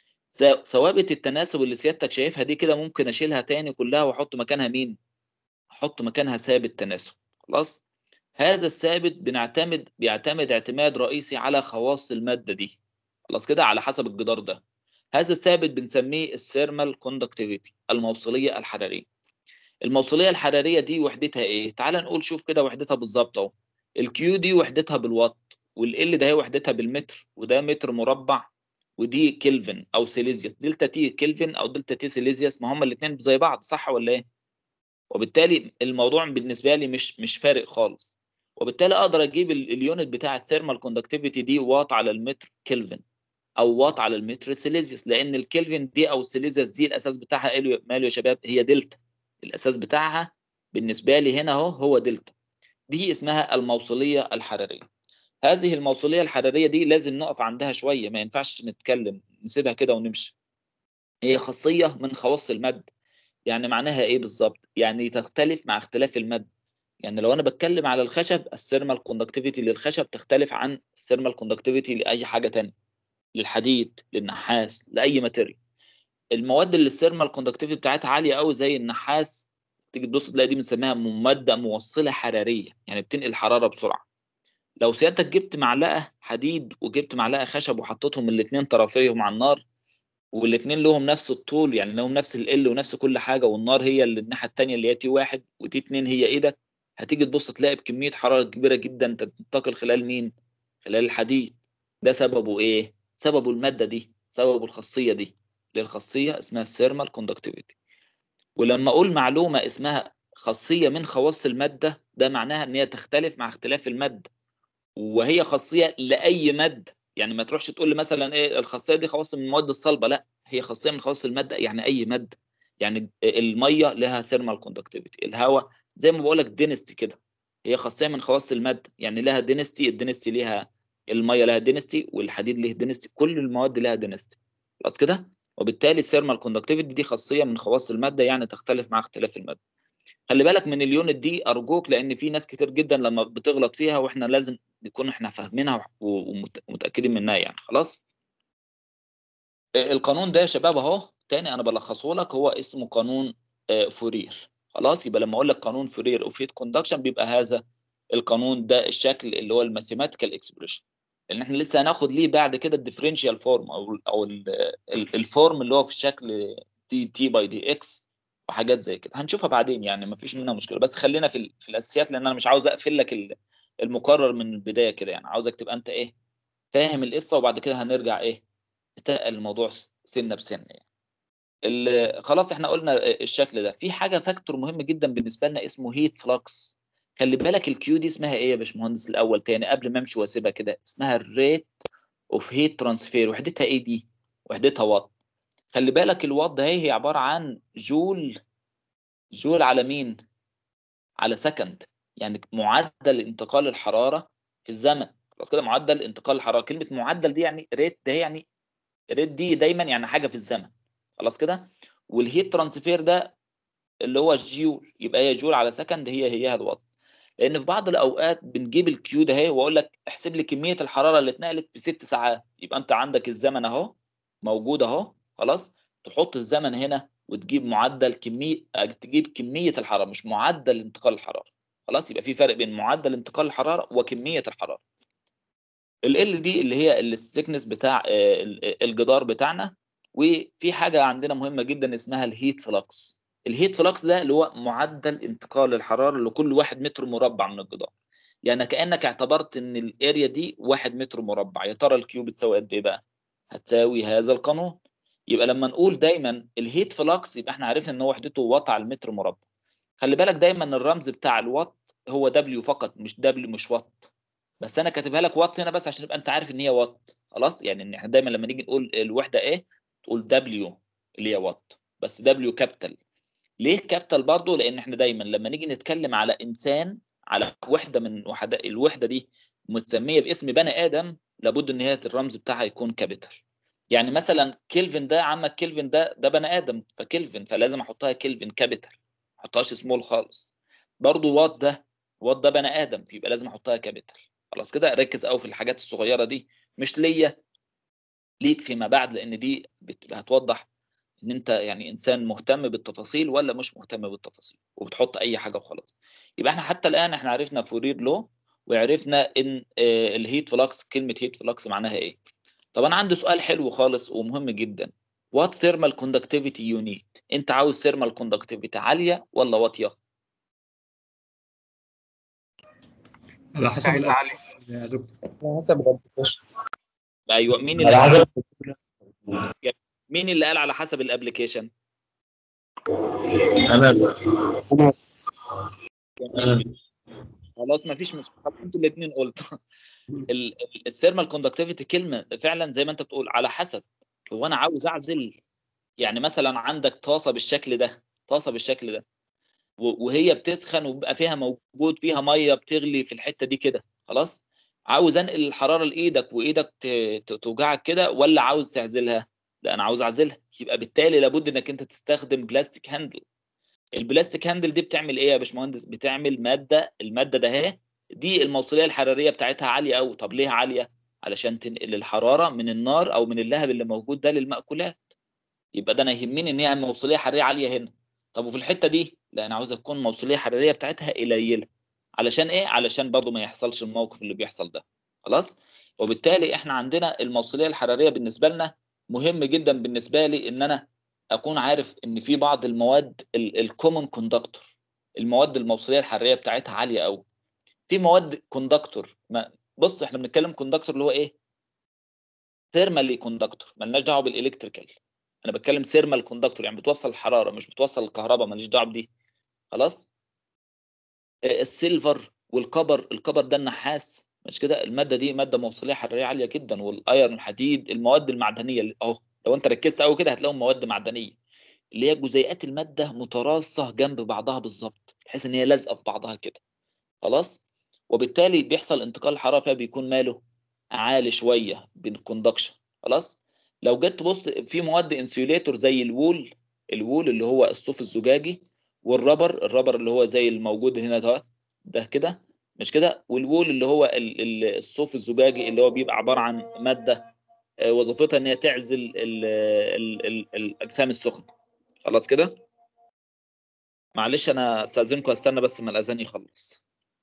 ثوابت التناسب اللي سيادتك شايفها دي كده ممكن اشيلها تاني كلها واحط مكانها مين احط مكانها ثابت تناسب خلاص هذا الثابت بنعتمد بيعتمد اعتماد رئيسي على خواص الماده دي خلاص كده على حسب الجدار ده هذا الثابت بنسميه الثيرمال كوندكتيفيتي الموصليه الحراريه الموصليه الحراريه دي وحدتها ايه تعال نقول شوف كده وحدتها بالظبط اهو الكيو دي وحدتها بالوات والال ده هي وحدتها بالمتر وده متر مربع ودي كلفن او سيليزيوس دلتا تي كلفن او دلتا تي سيليزيوس ما هما الاثنين زي بعض صح ولا ايه وبالتالي الموضوع بالنسبه لي مش مش فارق خالص وبالتالي اقدر اجيب اليونت بتاع الثيرمال كوندكتيفيتي دي وات على المتر كلفن او وات على المتر سيليزيوس لان الكلفن دي او السيليزيوس دي الاساس بتاعها ماله يا شباب هي دلتا الاساس بتاعها بالنسبه لي هنا اهو هو دلتا دي اسمها الموصليه الحراريه هذه الموصليه الحراريه دي لازم نقف عندها شويه ما ينفعش نتكلم نسيبها كده ونمشي هي خاصيه من خواص الماده يعني معناها ايه بالظبط يعني تختلف مع اختلاف الماده يعني لو انا بتكلم على الخشب الثيرمال كوندكتيفيتي للخشب تختلف عن الثيرمال كوندكتيفيتي لاي حاجه تانية للحديد للنحاس لاي ماتيريال المواد اللي الثيرمال كوندكتيفيتي بتاعتها عاليه قوي زي النحاس تيجي تبص تلاقي دي بنسميها ماده موصله حراريه يعني بتنقل حراره بسرعه لو سيادتك جبت معلقه حديد وجبت معلقه خشب وحطيتهم الاثنين طرفيهم على النار والاثنين لهم نفس الطول يعني لهم نفس ال ونفس كل حاجه والنار هي اللي الناحيه الثانيه اللي هي تي واحد وتي اتنين هي ايدك هتيجي تبص تلاقي بكميه حراره كبيره جدا تنتقل خلال مين؟ خلال الحديد ده سببه ايه؟ سببه الماده دي سببه الخاصيه دي اللي الخاصيه اسمها الثيرمال كوندكتيفيتي ولما اقول معلومه اسمها خاصيه من خواص الماده ده معناها ان هي تختلف مع اختلاف الماده وهي خاصيه لاي ماده يعني ما تروحش تقول لي مثلا ايه الخاصيه دي خواص من المواد الصلبه لا هي خاصيه من خواص الماده يعني اي ماده يعني الميه لها ثيرمال كوندكتيفيتي الهواء زي ما بقول لك دينستي كده هي خاصيه من خواص الماده يعني لها دينستي الدينستي ليها الميه لها دينستي والحديد له دينستي كل المواد لها دينستي خلاص كده وبالتالي الثيرمال كوندكتيفيتي دي خاصيه من خواص الماده يعني تختلف مع اختلاف الماده خلي بالك من اليونت دي ارجوك لان في ناس كتير جدا لما بتغلط فيها واحنا لازم نكون احنا فاهمينها ومتاكدين منها يعني خلاص القانون ده يا شباب اهو تاني انا بلخصه لك هو اسمه قانون فورير خلاص يبقى لما اقول لك قانون فورير اوف هيت كوندكشن بيبقى هذا القانون ده الشكل اللي هو الماثيماتيكال اكسبريشن لان احنا لسه هناخد ليه بعد كده الديفرنشال فورم او او الفورم اللي هو في الشكل تي تي باي دي اكس وحاجات زي كده هنشوفها بعدين يعني ما فيش منها مشكله بس خلينا في في الاساسيات لان انا مش عاوز اقفل لك المقرر من البدايه كده يعني عاوزك تبقى انت ايه فاهم القصه وبعد كده هنرجع ايه نتقل الموضوع سنه بسنه يعني خلاص احنا قلنا الشكل ده في حاجه فاكتور مهم جدا بالنسبه لنا اسمه هيت فلكس خلي بالك الكيو دي اسمها ايه يا باشمهندس الاول تاني قبل ما امشي واسيبها كده اسمها الريت اوف هيت ترانسفير وحدتها ايه دي وحدتها وات خلي بالك الوات ده هي عباره عن جول جول على مين على سكند يعني معدل انتقال الحراره في الزمن خلاص كده معدل انتقال الحراره كلمه معدل دي يعني ريت ده يعني ريت دي دايما يعني حاجه في الزمن خلاص كده والهيت ترانسفير ده اللي هو الجيول يبقى هي جول على سكند هي هي الوات لان في بعض الاوقات بنجيب الكيو ده اهي واقول لك احسب لي كميه الحراره اللي اتنقلت في ست ساعات يبقى انت عندك الزمن اهو موجود اهو خلاص تحط الزمن هنا وتجيب معدل كميه تجيب كميه الحراره مش معدل انتقال الحراره خلاص يبقى في فرق بين معدل انتقال الحراره وكميه الحراره ال دي اللي هي السكنس بتاع الجدار بتاعنا وفي حاجه عندنا مهمه جدا اسمها الهيت فلكس الهيت فلكس ده اللي هو معدل انتقال الحراره لكل واحد متر مربع من الجدار يعني كانك اعتبرت ان الاريا دي واحد متر مربع يا ترى الكيو بتساوي قد ايه بقى هتساوي هذا القانون يبقى لما نقول دايما الهيت فلكس يبقى احنا عرفنا ان هو وحدته وات على المتر مربع خلي بالك دايما الرمز بتاع الوات هو دبليو فقط مش دبليو مش وات بس انا كاتبها لك وات هنا بس عشان يبقى انت عارف ان هي وات خلاص يعني ان احنا دايما لما نيجي نقول الوحده ايه تقول دبليو اللي هي وات بس دبليو كابيتال ليه كابيتال برضه لان احنا دايما لما نيجي نتكلم على انسان على وحده من وحدة الوحده دي متسميه باسم بني ادم لابد ان هي الرمز بتاعها يكون كابيتال يعني مثلا كيلفن ده عمك كيلفن ده ده بني ادم فكيلفن فلازم احطها كيلفن كابيتال ما احطهاش سمول خالص برضه وات ده وات ده بني ادم فيبقى لازم احطها كابيتال خلاص كده ركز قوي في الحاجات الصغيره دي مش ليا ليك فيما بعد لان دي هتوضح ان انت يعني انسان مهتم بالتفاصيل ولا مش مهتم بالتفاصيل وبتحط اي حاجه وخلاص يبقى احنا حتى الان احنا عرفنا فورير لو وعرفنا ان الهيت فلكس كلمه هيت فلكس معناها ايه طب انا عندي سؤال حلو خالص ومهم جدا وات ثيرمال كوندكتيفيتي يونيت انت عاوز ثيرمال كوندكتيفيتي عاليه ولا واطيه على حسب الأكل يا دكتور على حسب الابلكيشن ايوه مين اللي قال مين اللي قال على حسب الابلكيشن انا خلاص ما فيش مشكله انتوا الاثنين قلتوا الثيرمال كوندكتيفيتي كلمه فعلا زي ما انت بتقول على حسب هو انا عاوز اعزل يعني مثلا عندك طاسه بالشكل ده طاسه بالشكل ده وهي بتسخن وبيبقى فيها موجود فيها ميه بتغلي في الحته دي كده خلاص عاوز انقل الحراره لايدك وايدك توجعك كده ولا عاوز تعزلها لا انا عاوز اعزلها يبقى بالتالي لابد انك انت تستخدم بلاستيك هاندل البلاستيك هاندل دي بتعمل ايه يا باشمهندس بتعمل ماده الماده ده اهي دي الموصليه الحراريه بتاعتها عاليه قوي طب ليه عاليه علشان تنقل الحراره من النار او من اللهب اللي موجود ده للمأكولات يبقى ده انا يهمني ان هي موصليه حراريه عاليه هنا طب وفي الحته دي لا انا عاوز تكون موصليه حراريه بتاعتها قليله علشان ايه علشان برضو ما يحصلش الموقف اللي بيحصل ده خلاص وبالتالي احنا عندنا الموصليه الحراريه بالنسبه لنا مهم جدا بالنسبه لي ان انا اكون عارف ان في بعض المواد الكومن كوندكتور المواد الموصليه الحراريه بتاعتها عاليه قوي في مواد كوندكتور بص احنا بنتكلم كوندكتور اللي هو ايه ثيرمالي كوندكتور مالناش دعوه بالالكتريكال انا بتكلم ثيرمال كوندكتور يعني بتوصل الحراره مش بتوصل الكهرباء ماليش دعوه بدي خلاص السيلفر والكبر الكبر ده النحاس مش كده الماده دي ماده موصليه حراريه عاليه جدا والايرون الحديد المواد المعدنيه اللي اهو لو انت ركزت قوي كده هتلاقيهم مواد معدنيه اللي هي جزيئات الماده متراصه جنب بعضها بالظبط تحس ان هي لازقه في بعضها كده خلاص وبالتالي بيحصل انتقال الحراره فيها بيكون ماله عالي شويه بالكوندكشن خلاص لو جيت تبص في مواد انسيوليتور زي الوول الوول اللي هو الصوف الزجاجي والربر الربر اللي هو زي الموجود هنا ده ده كده مش كده والوول اللي هو الصوف الزجاجي اللي هو بيبقى عباره عن ماده وظيفتها ان هي تعزل ال ال ال الاجسام السخنه خلاص كده معلش انا استاذنكم استنى بس ما الاذان يخلص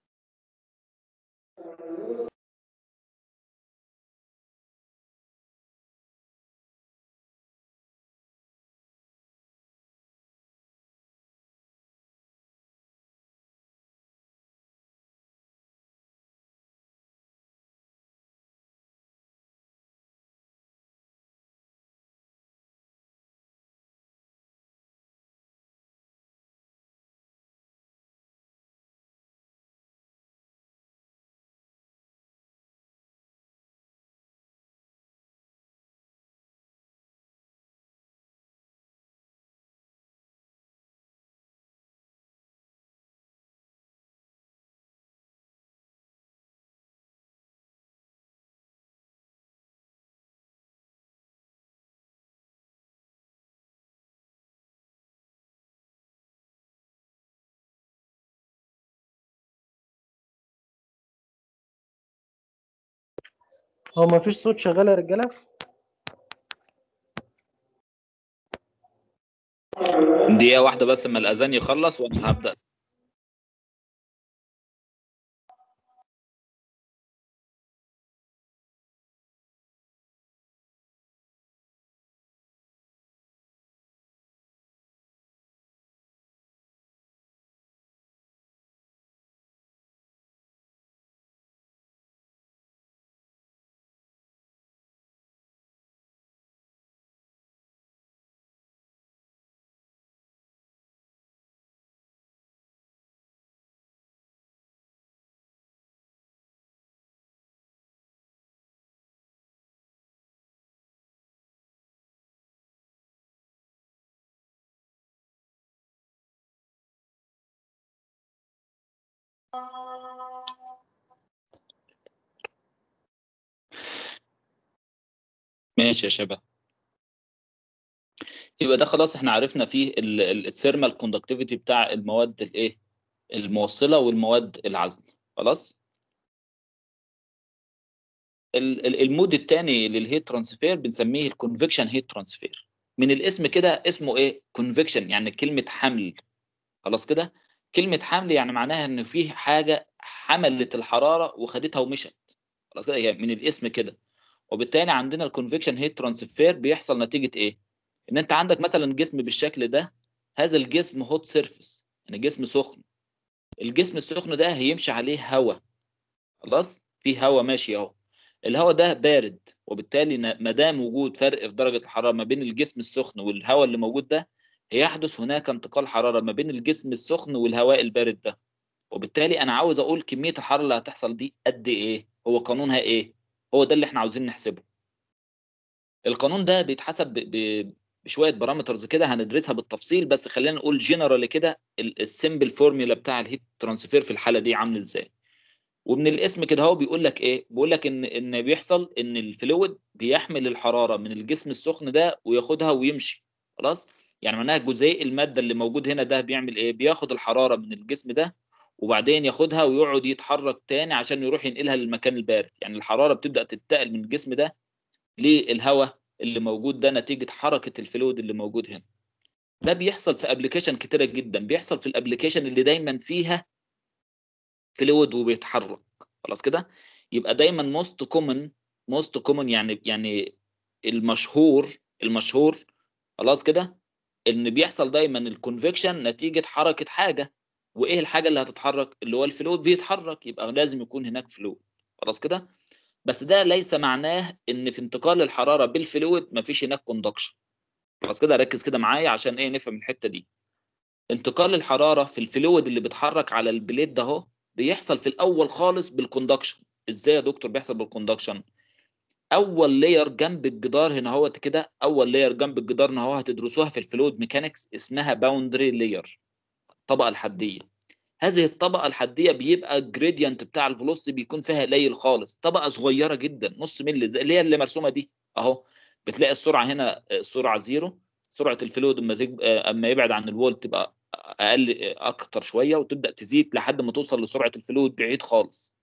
هو ما فيش صوت شغال يا رجاله دقيقة واحدة بس لما الأذان يخلص وأنا هبدأ ماشي يا شباب يبقى ده خلاص احنا عرفنا فيه الثيرمال كوندكتيفيتي بتاع المواد الايه الموصله والمواد العازله خلاص المود الثاني للهيت ترانسفير بنسميه الكونفكشن هيت ترانسفير من الاسم كده اسمه ايه كونفكشن يعني كلمه حمل خلاص كده كلمه حمل يعني معناها ان في حاجه حملت الحراره وخدتها ومشت خلاص كده يعني من الاسم كده وبالتالي عندنا الكونفكشن هيت ترانسفير بيحصل نتيجه ايه ان انت عندك مثلا جسم بالشكل ده هذا الجسم هوت سيرفيس يعني جسم سخن الجسم السخن ده هيمشي عليه هواء خلاص في هواء ماشي اهو الهواء ده بارد وبالتالي ما دام وجود فرق في درجه الحراره ما بين الجسم السخن والهواء اللي موجود ده هيحدث هناك انتقال حراره ما بين الجسم السخن والهواء البارد ده وبالتالي انا عاوز اقول كميه الحراره اللي هتحصل دي قد ايه هو قانونها ايه هو ده اللي احنا عاوزين نحسبه القانون ده بيتحسب ب... بشويه بارامترز كده هندرسها بالتفصيل بس خلينا نقول جنرال كده السمبل فورميلا بتاع الهيت ترانسفير في الحاله دي عامل ازاي ومن الاسم كده هو بيقول لك ايه بيقول لك ان ان بيحصل ان الفلويد بيحمل الحراره من الجسم السخن ده وياخدها ويمشي خلاص يعني معناها جزيء الماده اللي موجود هنا ده بيعمل ايه بياخد الحراره من الجسم ده وبعدين ياخدها ويقعد يتحرك تاني عشان يروح ينقلها للمكان البارد يعني الحراره بتبدا تنتقل من الجسم ده للهواء اللي موجود ده نتيجه حركه الفلويد اللي موجود هنا ده بيحصل في ابلكيشن كتيره جدا بيحصل في الابلكيشن اللي دايما فيها فلويد وبيتحرك خلاص كده يبقى دايما موست كومن موست كومن يعني يعني المشهور المشهور خلاص كده ان بيحصل دايما الكونفكشن نتيجه حركه حاجه وايه الحاجه اللي هتتحرك اللي هو الفلويد بيتحرك يبقى لازم يكون هناك فلويد خلاص كده بس ده ليس معناه ان في انتقال الحراره بالفلويد مفيش هناك كوندكشن خلاص كده ركز كده معايا عشان ايه نفهم الحته دي انتقال الحراره في الفلويد اللي بيتحرك على البليد ده اهو بيحصل في الاول خالص بالكوندكشن ازاي يا دكتور بيحصل بالكوندكشن اول لاير جنب الجدار هنا اهوت كده اول لاير جنب الجدار هنا اهو هتدرسوها في الفلويد ميكانكس اسمها باوندري لاير الطبقه الحديه هذه الطبقه الحديه بيبقى الجريدينت بتاع الفلوسيتي بيكون فيها قليل خالص طبقه صغيره جدا نص مللي زي اللي هي اللي مرسومه دي اهو بتلاقي السرعه هنا السرعه زيرو سرعه الفلويد اما اما يبعد عن الوول تبقى اقل اكتر شويه وتبدا تزيد لحد ما توصل لسرعه الفلويد بعيد خالص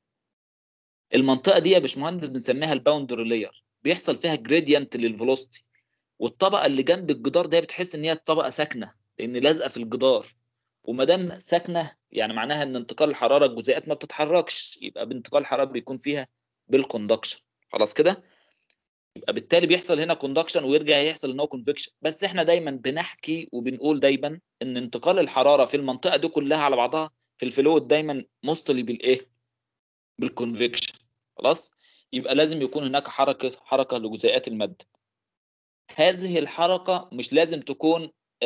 المنطقه دي يا باشمهندس بنسميها الباوندري لاير بيحصل فيها جريدينت للفلوسيتي والطبقه اللي جنب الجدار ده بتحس ان هي طبقه ساكنه لان لازقه في الجدار وما دام ساكنه يعني معناها ان انتقال الحراره الجزيئات ما بتتحركش يبقى بانتقال الحراره بيكون فيها بالكوندكشن خلاص كده يبقى بالتالي بيحصل هنا كوندكشن ويرجع يحصل ان هو كونفكشن بس احنا دايما بنحكي وبنقول دايما ان انتقال الحراره في المنطقه دي كلها على بعضها في الفلويد دايما مصطلي بالايه بالكونفكشن خلاص يبقى لازم يكون هناك حركه حركه لجزيئات الماده هذه الحركه مش لازم تكون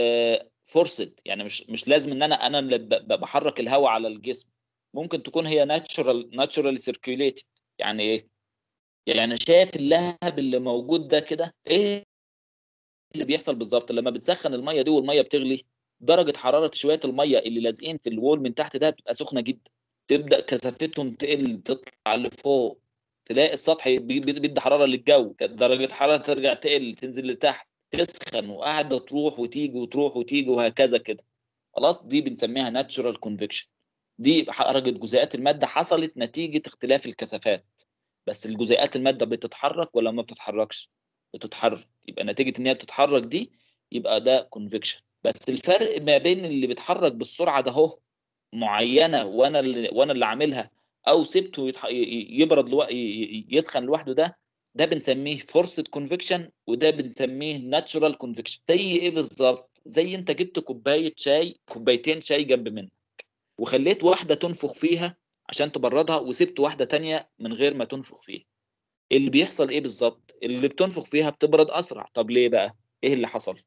فورسد يعني مش مش لازم ان انا انا اللي بحرك الهواء على الجسم ممكن تكون هي ناتشورال ناتشورال سيركيوليتد يعني ايه يعني شايف اللهب اللي موجود ده كده ايه اللي بيحصل بالظبط لما بتسخن الميه دي والميه بتغلي درجه حراره شويه الميه اللي لازقين في الوول من تحت ده بتبقى سخنه جدا تبدا كثافتهم تقل تطلع لفوق تلاقي السطح بيدي حراره للجو درجه حراره ترجع تقل تنزل لتحت تسخن وقاعده تروح وتيجي وتروح وتيجي وهكذا كده خلاص دي بنسميها ناتشورال كونفكشن دي حركه جزيئات الماده حصلت نتيجه اختلاف الكثافات بس الجزيئات الماده بتتحرك ولا ما بتتحركش بتتحرك يبقى نتيجه ان هي بتتحرك دي يبقى ده كونفكشن بس الفرق ما بين اللي بيتحرك بالسرعه ده اهو معينه وانا اللي وانا اللي عاملها او سبته يتح... يبرد لو... يسخن لوحده ده ده بنسميه فورسد كونفكشن وده بنسميه ناتشورال كونفكشن زي ايه بالظبط زي انت جبت كوبايه شاي كوبايتين شاي جنب منك وخليت واحده تنفخ فيها عشان تبردها وسبت واحده تانية من غير ما تنفخ فيها اللي بيحصل ايه بالظبط اللي بتنفخ فيها بتبرد اسرع طب ليه بقى ايه اللي حصل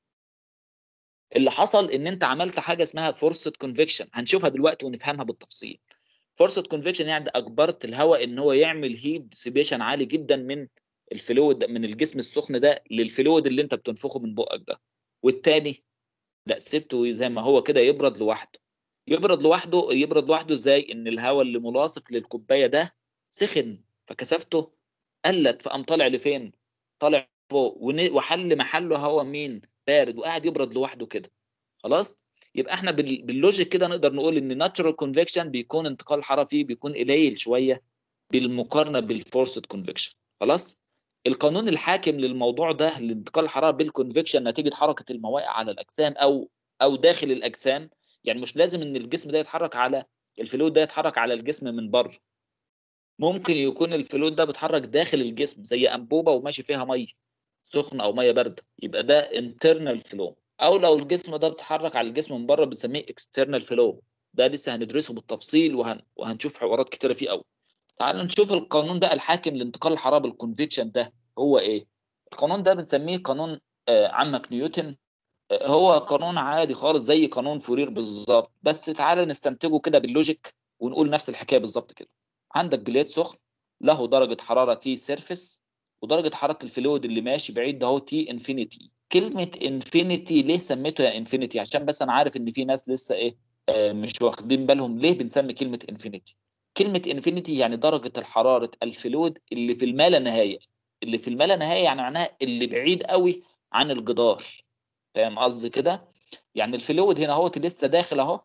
اللي حصل ان انت عملت حاجه اسمها فورسد كونفكشن هنشوفها دلوقتي ونفهمها بالتفصيل فورسد كونفكشن يعني اجبرت الهواء ان هو يعمل هيب ديسيبيشن عالي جدا من الفلويد من الجسم السخن ده للفلويد اللي انت بتنفخه من بقك ده والتاني لا سبته زي ما هو كده يبرد لوحده يبرد لوحده يبرد لوحده ازاي ان الهواء اللي ملاصق للكوبايه ده سخن فكثافته قلت فقام طالع لفين طالع فوق وحل محله هواء مين بارد وقاعد يبرد لوحده كده خلاص يبقى احنا باللوجيك كده نقدر نقول ان ناتشورال كونفكشن بيكون انتقال الحراره فيه بيكون قليل شويه بالمقارنه بالفورسد كونفكشن خلاص القانون الحاكم للموضوع ده لانتقال الحراره بالكونفكشن نتيجه حركه المواقع على الاجسام او او داخل الاجسام يعني مش لازم ان الجسم ده يتحرك على الفلويد ده يتحرك على الجسم من بره ممكن يكون الفلويد ده بيتحرك داخل الجسم زي انبوبه وماشي فيها ميه سخنه او ميه بارده يبقى ده انترنال فلو او لو الجسم ده بيتحرك على الجسم من بره بنسميه اكسترنال فلو ده لسه هندرسه بالتفصيل وهن... وهنشوف حوارات كتيره فيه قوي تعالوا نشوف القانون بقى الحاكم لانتقال الحراره بالكونفكشن ده هو ايه القانون ده بنسميه قانون آه عمك نيوتن آه هو قانون عادي خالص زي قانون فورير بالظبط بس تعالى نستنتجه كده باللوجيك ونقول نفس الحكايه بالظبط كده عندك بليد سخن له درجه حراره تي سيرفيس ودرجه حراره الفلويد اللي ماشي بعيد ده هو تي انفينيتي كلمه انفينيتي ليه سميته يا انفينيتي عشان بس انا عارف ان في ناس لسه ايه آه مش واخدين بالهم ليه بنسمي كلمه انفينيتي كلمه انفينيتي يعني درجه الحراره الفلويد اللي في الما لا نهايه اللي في الما لا نهايه يعني معناها اللي بعيد قوي عن الجدار فاهم قصدي كده يعني الفلويد هنا اهوت لسه داخل اهو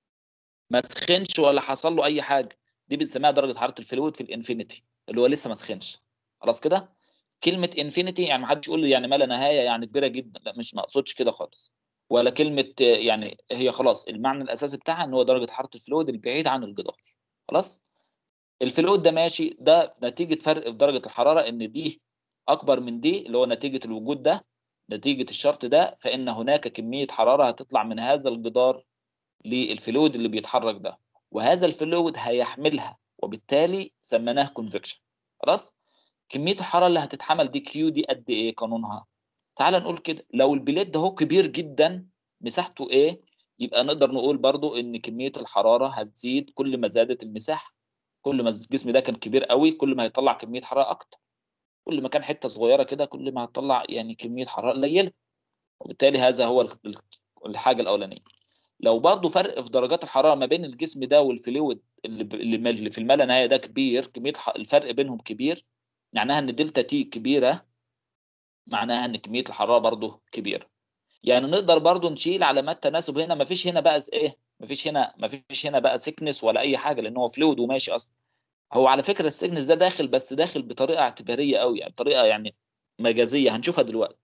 ما سخنش ولا حصل له اي حاجه دي بنسميها درجه حراره الفلويد في الانفينيتي اللي هو لسه ما سخنش خلاص كده كلمه انفينيتي يعني ما حدش يقول لي يعني ما لا نهايه يعني كبيره جدا لا مش مقصودش كده خالص ولا كلمه آه، يعني هي خلاص المعنى الاساسي بتاعها ان هو درجه حراره الفلويد البعيد عن الجدار خلاص الفلويد ده ماشي ده نتيجه فرق في درجه الحراره ان دي اكبر من دي اللي هو نتيجه الوجود ده نتيجه الشرط ده فان هناك كميه حراره هتطلع من هذا الجدار للفلويد اللي بيتحرك ده وهذا الفلويد هيحملها وبالتالي سميناه كونفكشن خلاص كميه الحراره اللي هتتحمل دي كيو دي قد ايه قانونها تعال نقول كده لو البليد ده هو كبير جدا مساحته ايه يبقى نقدر نقول برضو ان كميه الحراره هتزيد كل ما زادت المساحه كل ما الجسم ده كان كبير قوي كل ما هيطلع كميه حراره اكتر كل ما كان حته صغيره كده كل ما هتطلع يعني كميه حراره قليله وبالتالي هذا هو ال- ال- الحاجه الاولانيه لو برضه فرق في درجات الحراره ما بين الجسم ده والفلويد اللي ب- اللي م- اللي في الملا نهايه ده كبير كميه ح- الفرق بينهم كبير معناها ان دلتا تي كبيره معناها ان كميه الحراره برضه كبيره يعني نقدر برضه نشيل علامات تناسب هنا ما فيش هنا بقى س- ايه ما فيش هنا ما فيش هنا بقى سيكنس ولا اي حاجه لان هو فلويد وماشي اصلا هو على فكره السيكنس ده داخل بس داخل بطريقه اعتباريه قوي يعني طريقه يعني مجازيه هنشوفها دلوقتي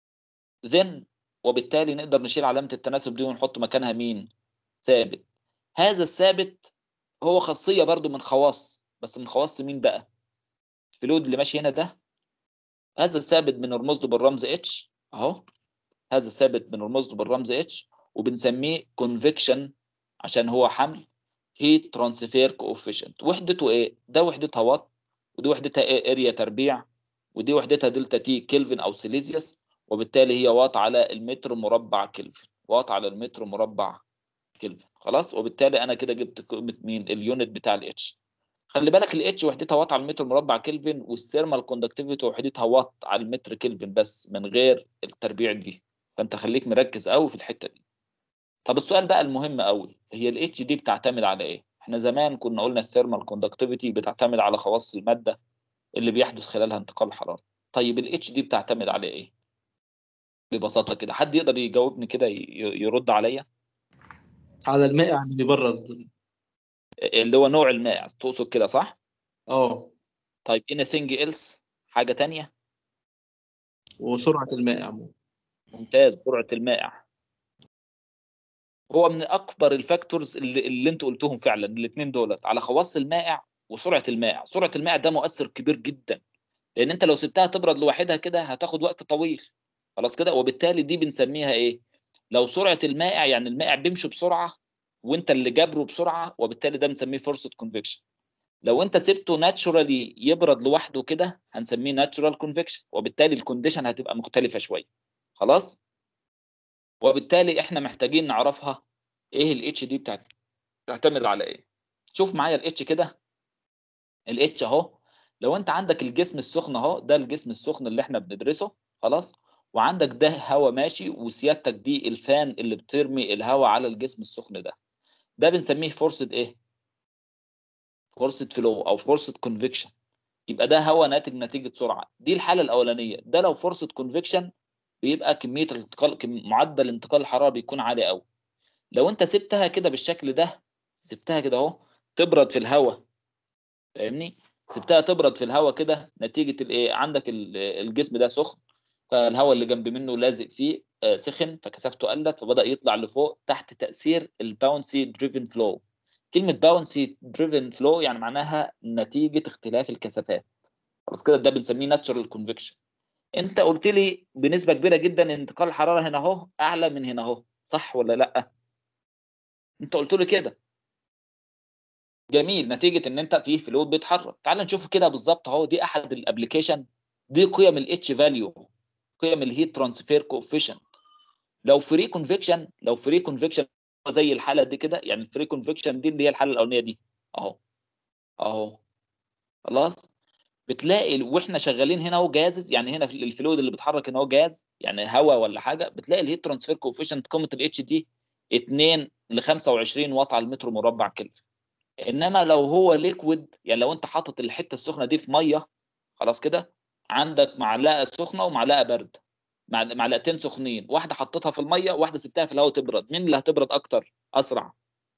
then وبالتالي نقدر نشيل علامه التناسب دي ونحط مكانها مين ثابت هذا الثابت هو خاصيه برضو من خواص بس من خواص مين بقى الفلويد اللي ماشي هنا ده هذا الثابت بنرمز له بالرمز اتش اهو هذا الثابت بنرمز له بالرمز اتش وبنسميه كونفكشن عشان هو حمل هيت ترانسفير كوفيشنت وحدته ايه ده وحدتها وات ودي وحدتها ايه اريا تربيع ودي وحدتها دلتا تي كلفن او سيليزيوس وبالتالي هي وات على المتر مربع كلفن وات على المتر مربع كلفن خلاص وبالتالي انا كده جبت قيمه مين اليونت بتاع الاتش خلي بالك الاتش وحدتها وات على المتر مربع كلفن والثيرمال كوندكتيفيتي وحدتها وات على المتر كلفن بس من غير التربيع دي فانت خليك مركز قوي في الحته دي طب السؤال بقى المهم قوي هي الاتش دي بتعتمد على ايه احنا زمان كنا قلنا الثيرمال كوندكتيفيتي بتعتمد على خواص الماده اللي بيحدث خلالها انتقال الحراره طيب الاتش دي بتعتمد على ايه ببساطه كده حد يقدر يجاوبني كده ي- يرد عليا على المائع اللي بيبرد اللي هو نوع المائع تقصد كده صح اه طيب anything else حاجه تانية وسرعة المائع ممتاز سرعه المائع هو من اكبر الفاكتورز اللي, اللي انتوا قلتهم فعلا الاثنين دولت على خواص المائع وسرعه المائع سرعه المائع ده مؤثر كبير جدا لان انت لو سبتها تبرد لوحدها كده هتاخد وقت طويل خلاص كده وبالتالي دي بنسميها ايه لو سرعه المائع يعني المائع بيمشي بسرعه وانت اللي جابره بسرعه وبالتالي ده بنسميه فرصه كونفكشن لو انت سبته ناتشورالي يبرد لوحده كده هنسميه ناتشورال كونفكشن وبالتالي الكونديشن هتبقى مختلفه شويه خلاص وبالتالي احنا محتاجين نعرفها ايه الاتش دي بتاعت تعتمد على ايه شوف معايا الاتش كده الاتش اهو لو انت عندك الجسم السخن اهو ده الجسم السخن اللي احنا بندرسه خلاص وعندك ده هواء ماشي وسيادتك دي الفان اللي بترمي الهواء على الجسم السخن ده ده بنسميه فرصه ايه فرصه فلو او فرصه كونفكشن يبقى ده هواء ناتج نتيجه سرعه دي الحاله الاولانيه ده لو فرصه كونفكشن بيبقى كميه الانتقال كم- معدل انتقال الحراره بيكون عالي قوي لو انت سبتها كده بالشكل ده سبتها كده اهو تبرد في الهواء فاهمني سبتها تبرد في الهواء كده نتيجه الايه عندك ال- الجسم ده سخن فالهواء اللي جنب منه لازق فيه آه، سخن فكثافته قلت فبدا يطلع لفوق تحت تاثير الباونسي دريفن فلو كلمه باونسي دريفن فلو يعني معناها نتيجه اختلاف الكثافات خلاص كده ده بنسميه ناتشورال كونفكشن انت قلت لي بنسبه كبيره جدا انتقال الحراره هنا اهو اعلى من هنا اهو صح ولا لا انت قلت لي كده جميل نتيجه ان انت في فلويد بيتحرك تعال نشوف كده بالظبط اهو دي احد الابلكيشن دي قيم الاتش فاليو قيم الهيت ترانسفير كوفيشنت لو فري كونفكشن لو فري كونفكشن زي الحاله دي كده يعني الفري كونفكشن دي اللي هي الحاله الاولانيه دي اهو اهو خلاص بتلاقي واحنا شغالين هنا اهو جاز يعني هنا في الفلويد اللي بيتحرك هنا اهو جاز يعني هواء ولا حاجه بتلاقي الهيت ترانسفير كوفيشنت قيمه الاتش دي 2 ل 25 واط على المتر مربع كلفن انما لو هو ليكويد يعني لو انت حاطط الحته السخنه دي في ميه خلاص كده عندك معلقه سخنه ومعلقه بارده مع معلقتين سخنين واحده حطيتها في الميه وواحده سبتها في الهواء تبرد مين اللي هتبرد اكتر اسرع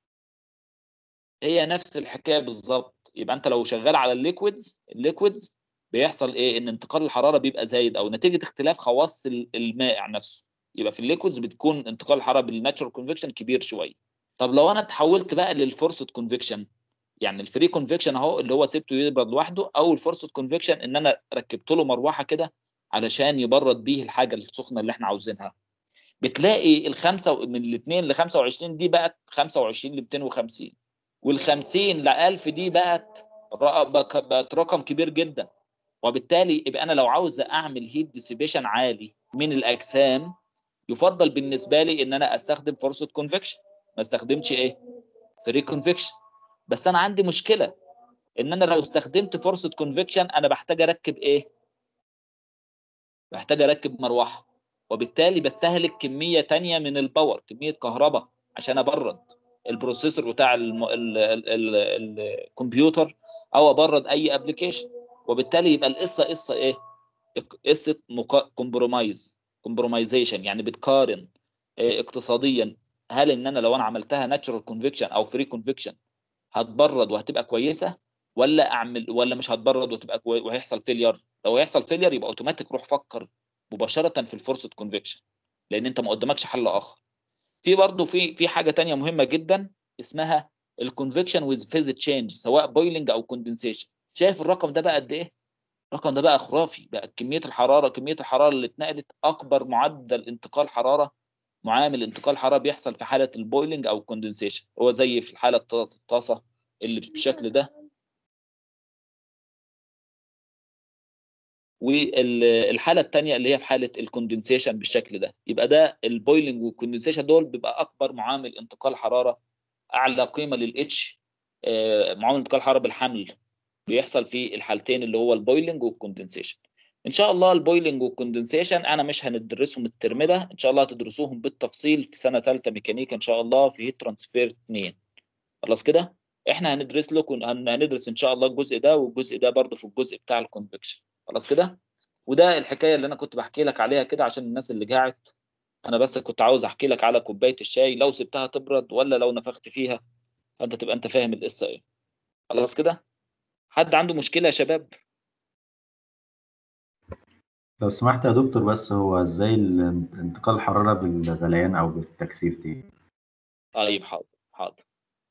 هي نفس الحكايه بالظبط يبقى انت لو شغال على الليكويدز الليكويدز بيحصل ايه ان انتقال الحراره بيبقى زايد او نتيجه اختلاف خواص ال- المائع نفسه يبقى في الليكويدز بتكون انتقال الحراره بالناتشورال كونفكشن كبير شويه طب لو انا اتحولت بقى للفورسد كونفكشن يعني الفري كونفكشن اهو اللي هو سبته يبرد لوحده او الفورسد كونفكشن ان انا ركبت له مروحه كده علشان يبرد بيه الحاجه السخنه اللي احنا عاوزينها بتلاقي الخمسه من الاثنين ل 25 دي بقت 25 ل 250 وال 50 ل 1000 دي بقت رق- بق- بقت رقم كبير جدا وبالتالي يبقى انا لو عاوز اعمل هيت ديسيبيشن عالي من الاجسام يفضل بالنسبه لي ان انا استخدم فرصه كونفكشن ما استخدمش ايه فري كونفكشن بس انا عندي مشكله ان انا لو استخدمت فرصه كونفكشن انا بحتاج اركب ايه بحتاج اركب مروحه وبالتالي بستهلك كميه تانية من الباور كميه كهرباء عشان ابرد البروسيسور بتاع الم... ال... ال... ال... الكمبيوتر او ابرد اي ابلكيشن وبالتالي يبقى القصه قصه ايه قصه مقا... كومبرومايز كومبرومايزيشن يعني بتقارن إيه اقتصاديا هل ان انا لو انا عملتها ناتشورال كونفكشن او فري كونفكشن هتبرد وهتبقى كويسه ولا اعمل ولا مش هتبرد وتبقى كوي... وهيحصل فيلير لو هيحصل فيلير يبقى اوتوماتيك روح فكر مباشره في الفورسد كونفكشن لان انت ما قدامكش حل اخر في برضه في في حاجه تانية مهمه جدا اسمها الكونفكشن ويز فيز تشينج سواء بويلنج او كوندنسيشن شايف الرقم ده بقى قد ايه الرقم ده بقى خرافي بقى كميه الحراره كميه الحراره اللي اتنقلت اكبر معدل انتقال حراره معامل انتقال حراره بيحصل في حاله البويلنج او الكوندنسيشن هو زي في الحاله الط- الطاسه اللي بالشكل ده والحاله الثانيه اللي هي في حاله الكوندنسيشن بالشكل ده يبقى ده البويلنج والكوندنسيشن دول بيبقى اكبر معامل انتقال حراره اعلى قيمه للاتش معامل انتقال حراره بالحمل بيحصل في الحالتين اللي هو البويلنج والكوندنسيشن ان شاء الله البويلنج والكوندنسيشن انا مش هندرسهم الترم ده ان شاء الله هتدرسوهم بالتفصيل في سنه ثالثه ميكانيكا ان شاء الله في هيت ترانسفير 2 خلاص كده احنا هندرس لكم هن- هندرس ان شاء الله الجزء ده والجزء ده برضه في الجزء بتاع الكونفكشن خلاص كده وده الحكايه اللي انا كنت بحكي لك عليها كده عشان الناس اللي جاعت انا بس كنت عاوز احكي لك على كوبايه الشاي لو سبتها تبرد ولا لو نفخت فيها فانت تبقى انت فاهم القصه ايه خلاص كده حد عنده مشكله يا شباب لو سمحت يا دكتور بس هو ازاي ال- انتقال الحرارة بالغليان او بالتكثيف دي طيب حاضر حاضر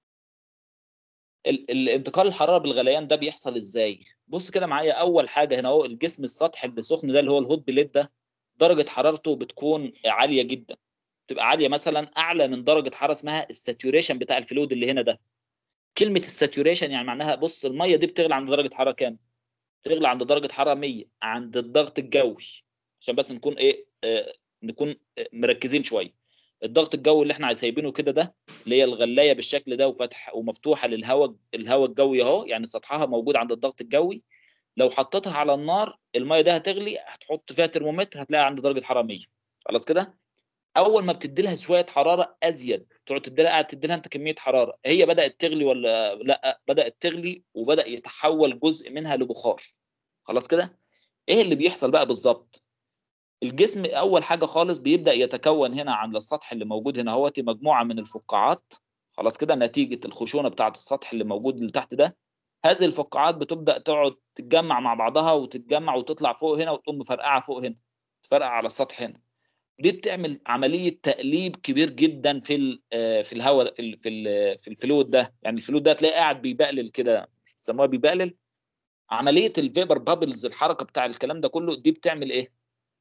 ال- الانتقال الحراره بالغليان ده بيحصل ازاي بص كده معايا اول حاجه هنا اهو الجسم السطحي اللي سخن ده اللي هو الهوت بليد ده درجه حرارته بتكون عاليه جدا بتبقى عاليه مثلا اعلى من درجه حراره اسمها الساتوريشن بتاع الفلويد اللي هنا ده كلمه الساتوريشن يعني معناها بص الميه دي بتغلي عند درجه حراره كام بتغلي عند درجه حراره 100 عند الضغط الجوي عشان بس نكون ايه آه نكون آه، مركزين شويه الضغط الجوي اللي احنا سايبينه كده ده اللي هي الغلايه بالشكل ده وفتح ومفتوحه للهواء الهواء الجوي اهو يعني سطحها موجود عند الضغط الجوي لو حطيتها على النار الميه ده هتغلي هتحط فيها ترمومتر هتلاقي عند درجه حراره 100 خلاص كده اول ما بتدي لها شويه حراره ازيد تقعد تدي لها قاعد تدي لها انت كميه حراره هي بدات تغلي ولا لا بدات تغلي وبدا يتحول جزء منها لبخار خلاص كده ايه اللي بيحصل بقى بالظبط الجسم اول حاجه خالص بيبدا يتكون هنا على السطح اللي موجود هنا اهوت مجموعه من الفقاعات خلاص كده نتيجه الخشونه بتاعه السطح اللي موجود اللي تحت ده هذه الفقاعات بتبدا تقعد تتجمع مع بعضها وتتجمع وتطلع فوق هنا وتقوم مفرقعه فوق هنا تفرقع على السطح هنا دي بتعمل عمليه تقليب كبير جدا في ال- آه، في الهواء في ال- في ال- في الفلويد ده يعني الفلويد ده تلاقيه قاعد بيبقلل كده بيسموها بيبقلل عمليه الفيبر بابلز الحركه بتاع الكلام ده كله دي بتعمل ايه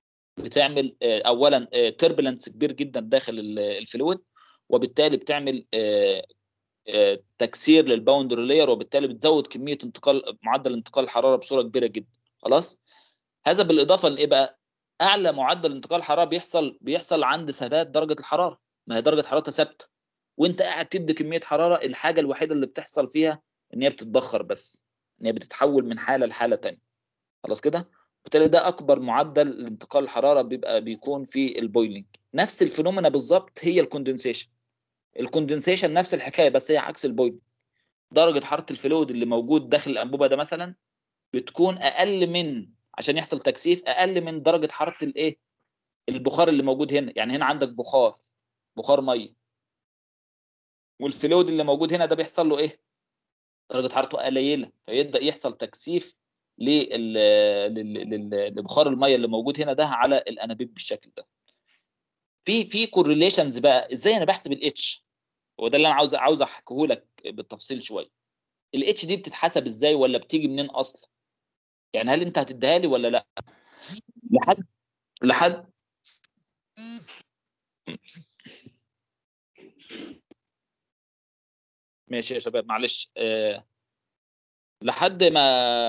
بتعمل آه، اولا تربلنس كبير جدا داخل ال- الفلويد وبالتالي بتعمل آه، آه، تكسير للباوندري لاير وبالتالي بتزود كميه انتقال معدل انتقال الحراره بصوره كبيره جدا خلاص هذا بالاضافه لايه بقى اعلى معدل انتقال حراره بيحصل بيحصل عند ثبات درجه الحراره ما هي درجه حرارتها ثابته وانت قاعد تدي كميه حراره الحاجه الوحيده اللي بتحصل فيها ان هي بتتبخر بس ان هي بتتحول من حاله لحاله تانية خلاص كده بالتالي ده اكبر معدل لانتقال الحراره بيبقى بيكون في البويلنج نفس الفينومينا بالظبط هي الكوندنسيشن الكوندنسيشن نفس الحكايه بس هي عكس البويلنج درجه حراره الفلويد اللي موجود داخل الانبوبه ده مثلا بتكون اقل من عشان يحصل تكثيف اقل من درجه حراره الايه البخار اللي موجود هنا يعني هنا عندك بخار بخار ميه والفلويد اللي موجود هنا ده بيحصل له ايه درجه حرارته قليله فيبدا يحصل تكثيف لل- لل- لل- لبخار الميه اللي موجود هنا ده على الانابيب بالشكل ده في في كورليشنز بقى ازاي انا بحسب الاتش هو ده اللي انا عاوز عاوز احكيه لك بالتفصيل شويه الاتش دي بتتحسب ازاي ولا بتيجي منين اصلا يعني هل انت هتديها لي ولا لا لحد لحد ماشي يا شباب معلش أه لحد ما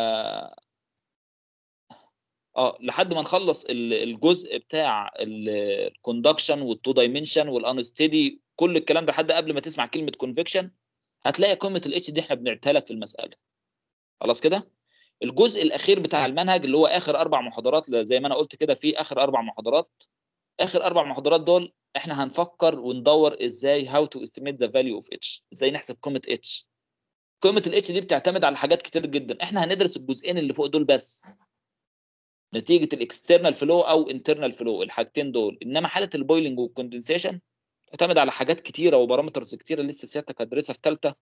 اه لحد ما نخلص ال- الجزء بتاع الكوندكشن والتو دايمنشن والانستيدي كل الكلام ده لحد قبل ما تسمع كلمه كونفكشن هتلاقي قيمه الاتش دي احنا بنعتها لك في المساله خلاص كده الجزء الاخير بتاع المنهج اللي هو اخر اربع محاضرات زي ما انا قلت كده في اخر اربع محاضرات اخر اربع محاضرات دول احنا هنفكر وندور ازاي هاو تو استيميت ذا فاليو اوف اتش ازاي نحسب قيمه اتش قيمه الاتش دي بتعتمد على حاجات كتير جدا احنا هندرس الجزئين اللي فوق دول بس نتيجه الاكسترنال فلو او انترنال فلو الحاجتين دول انما حاله البويلنج والكوندنسيشن تعتمد على حاجات كتيره وبارامترز كتيره لسه سيادتك هتدرسها في ثالثه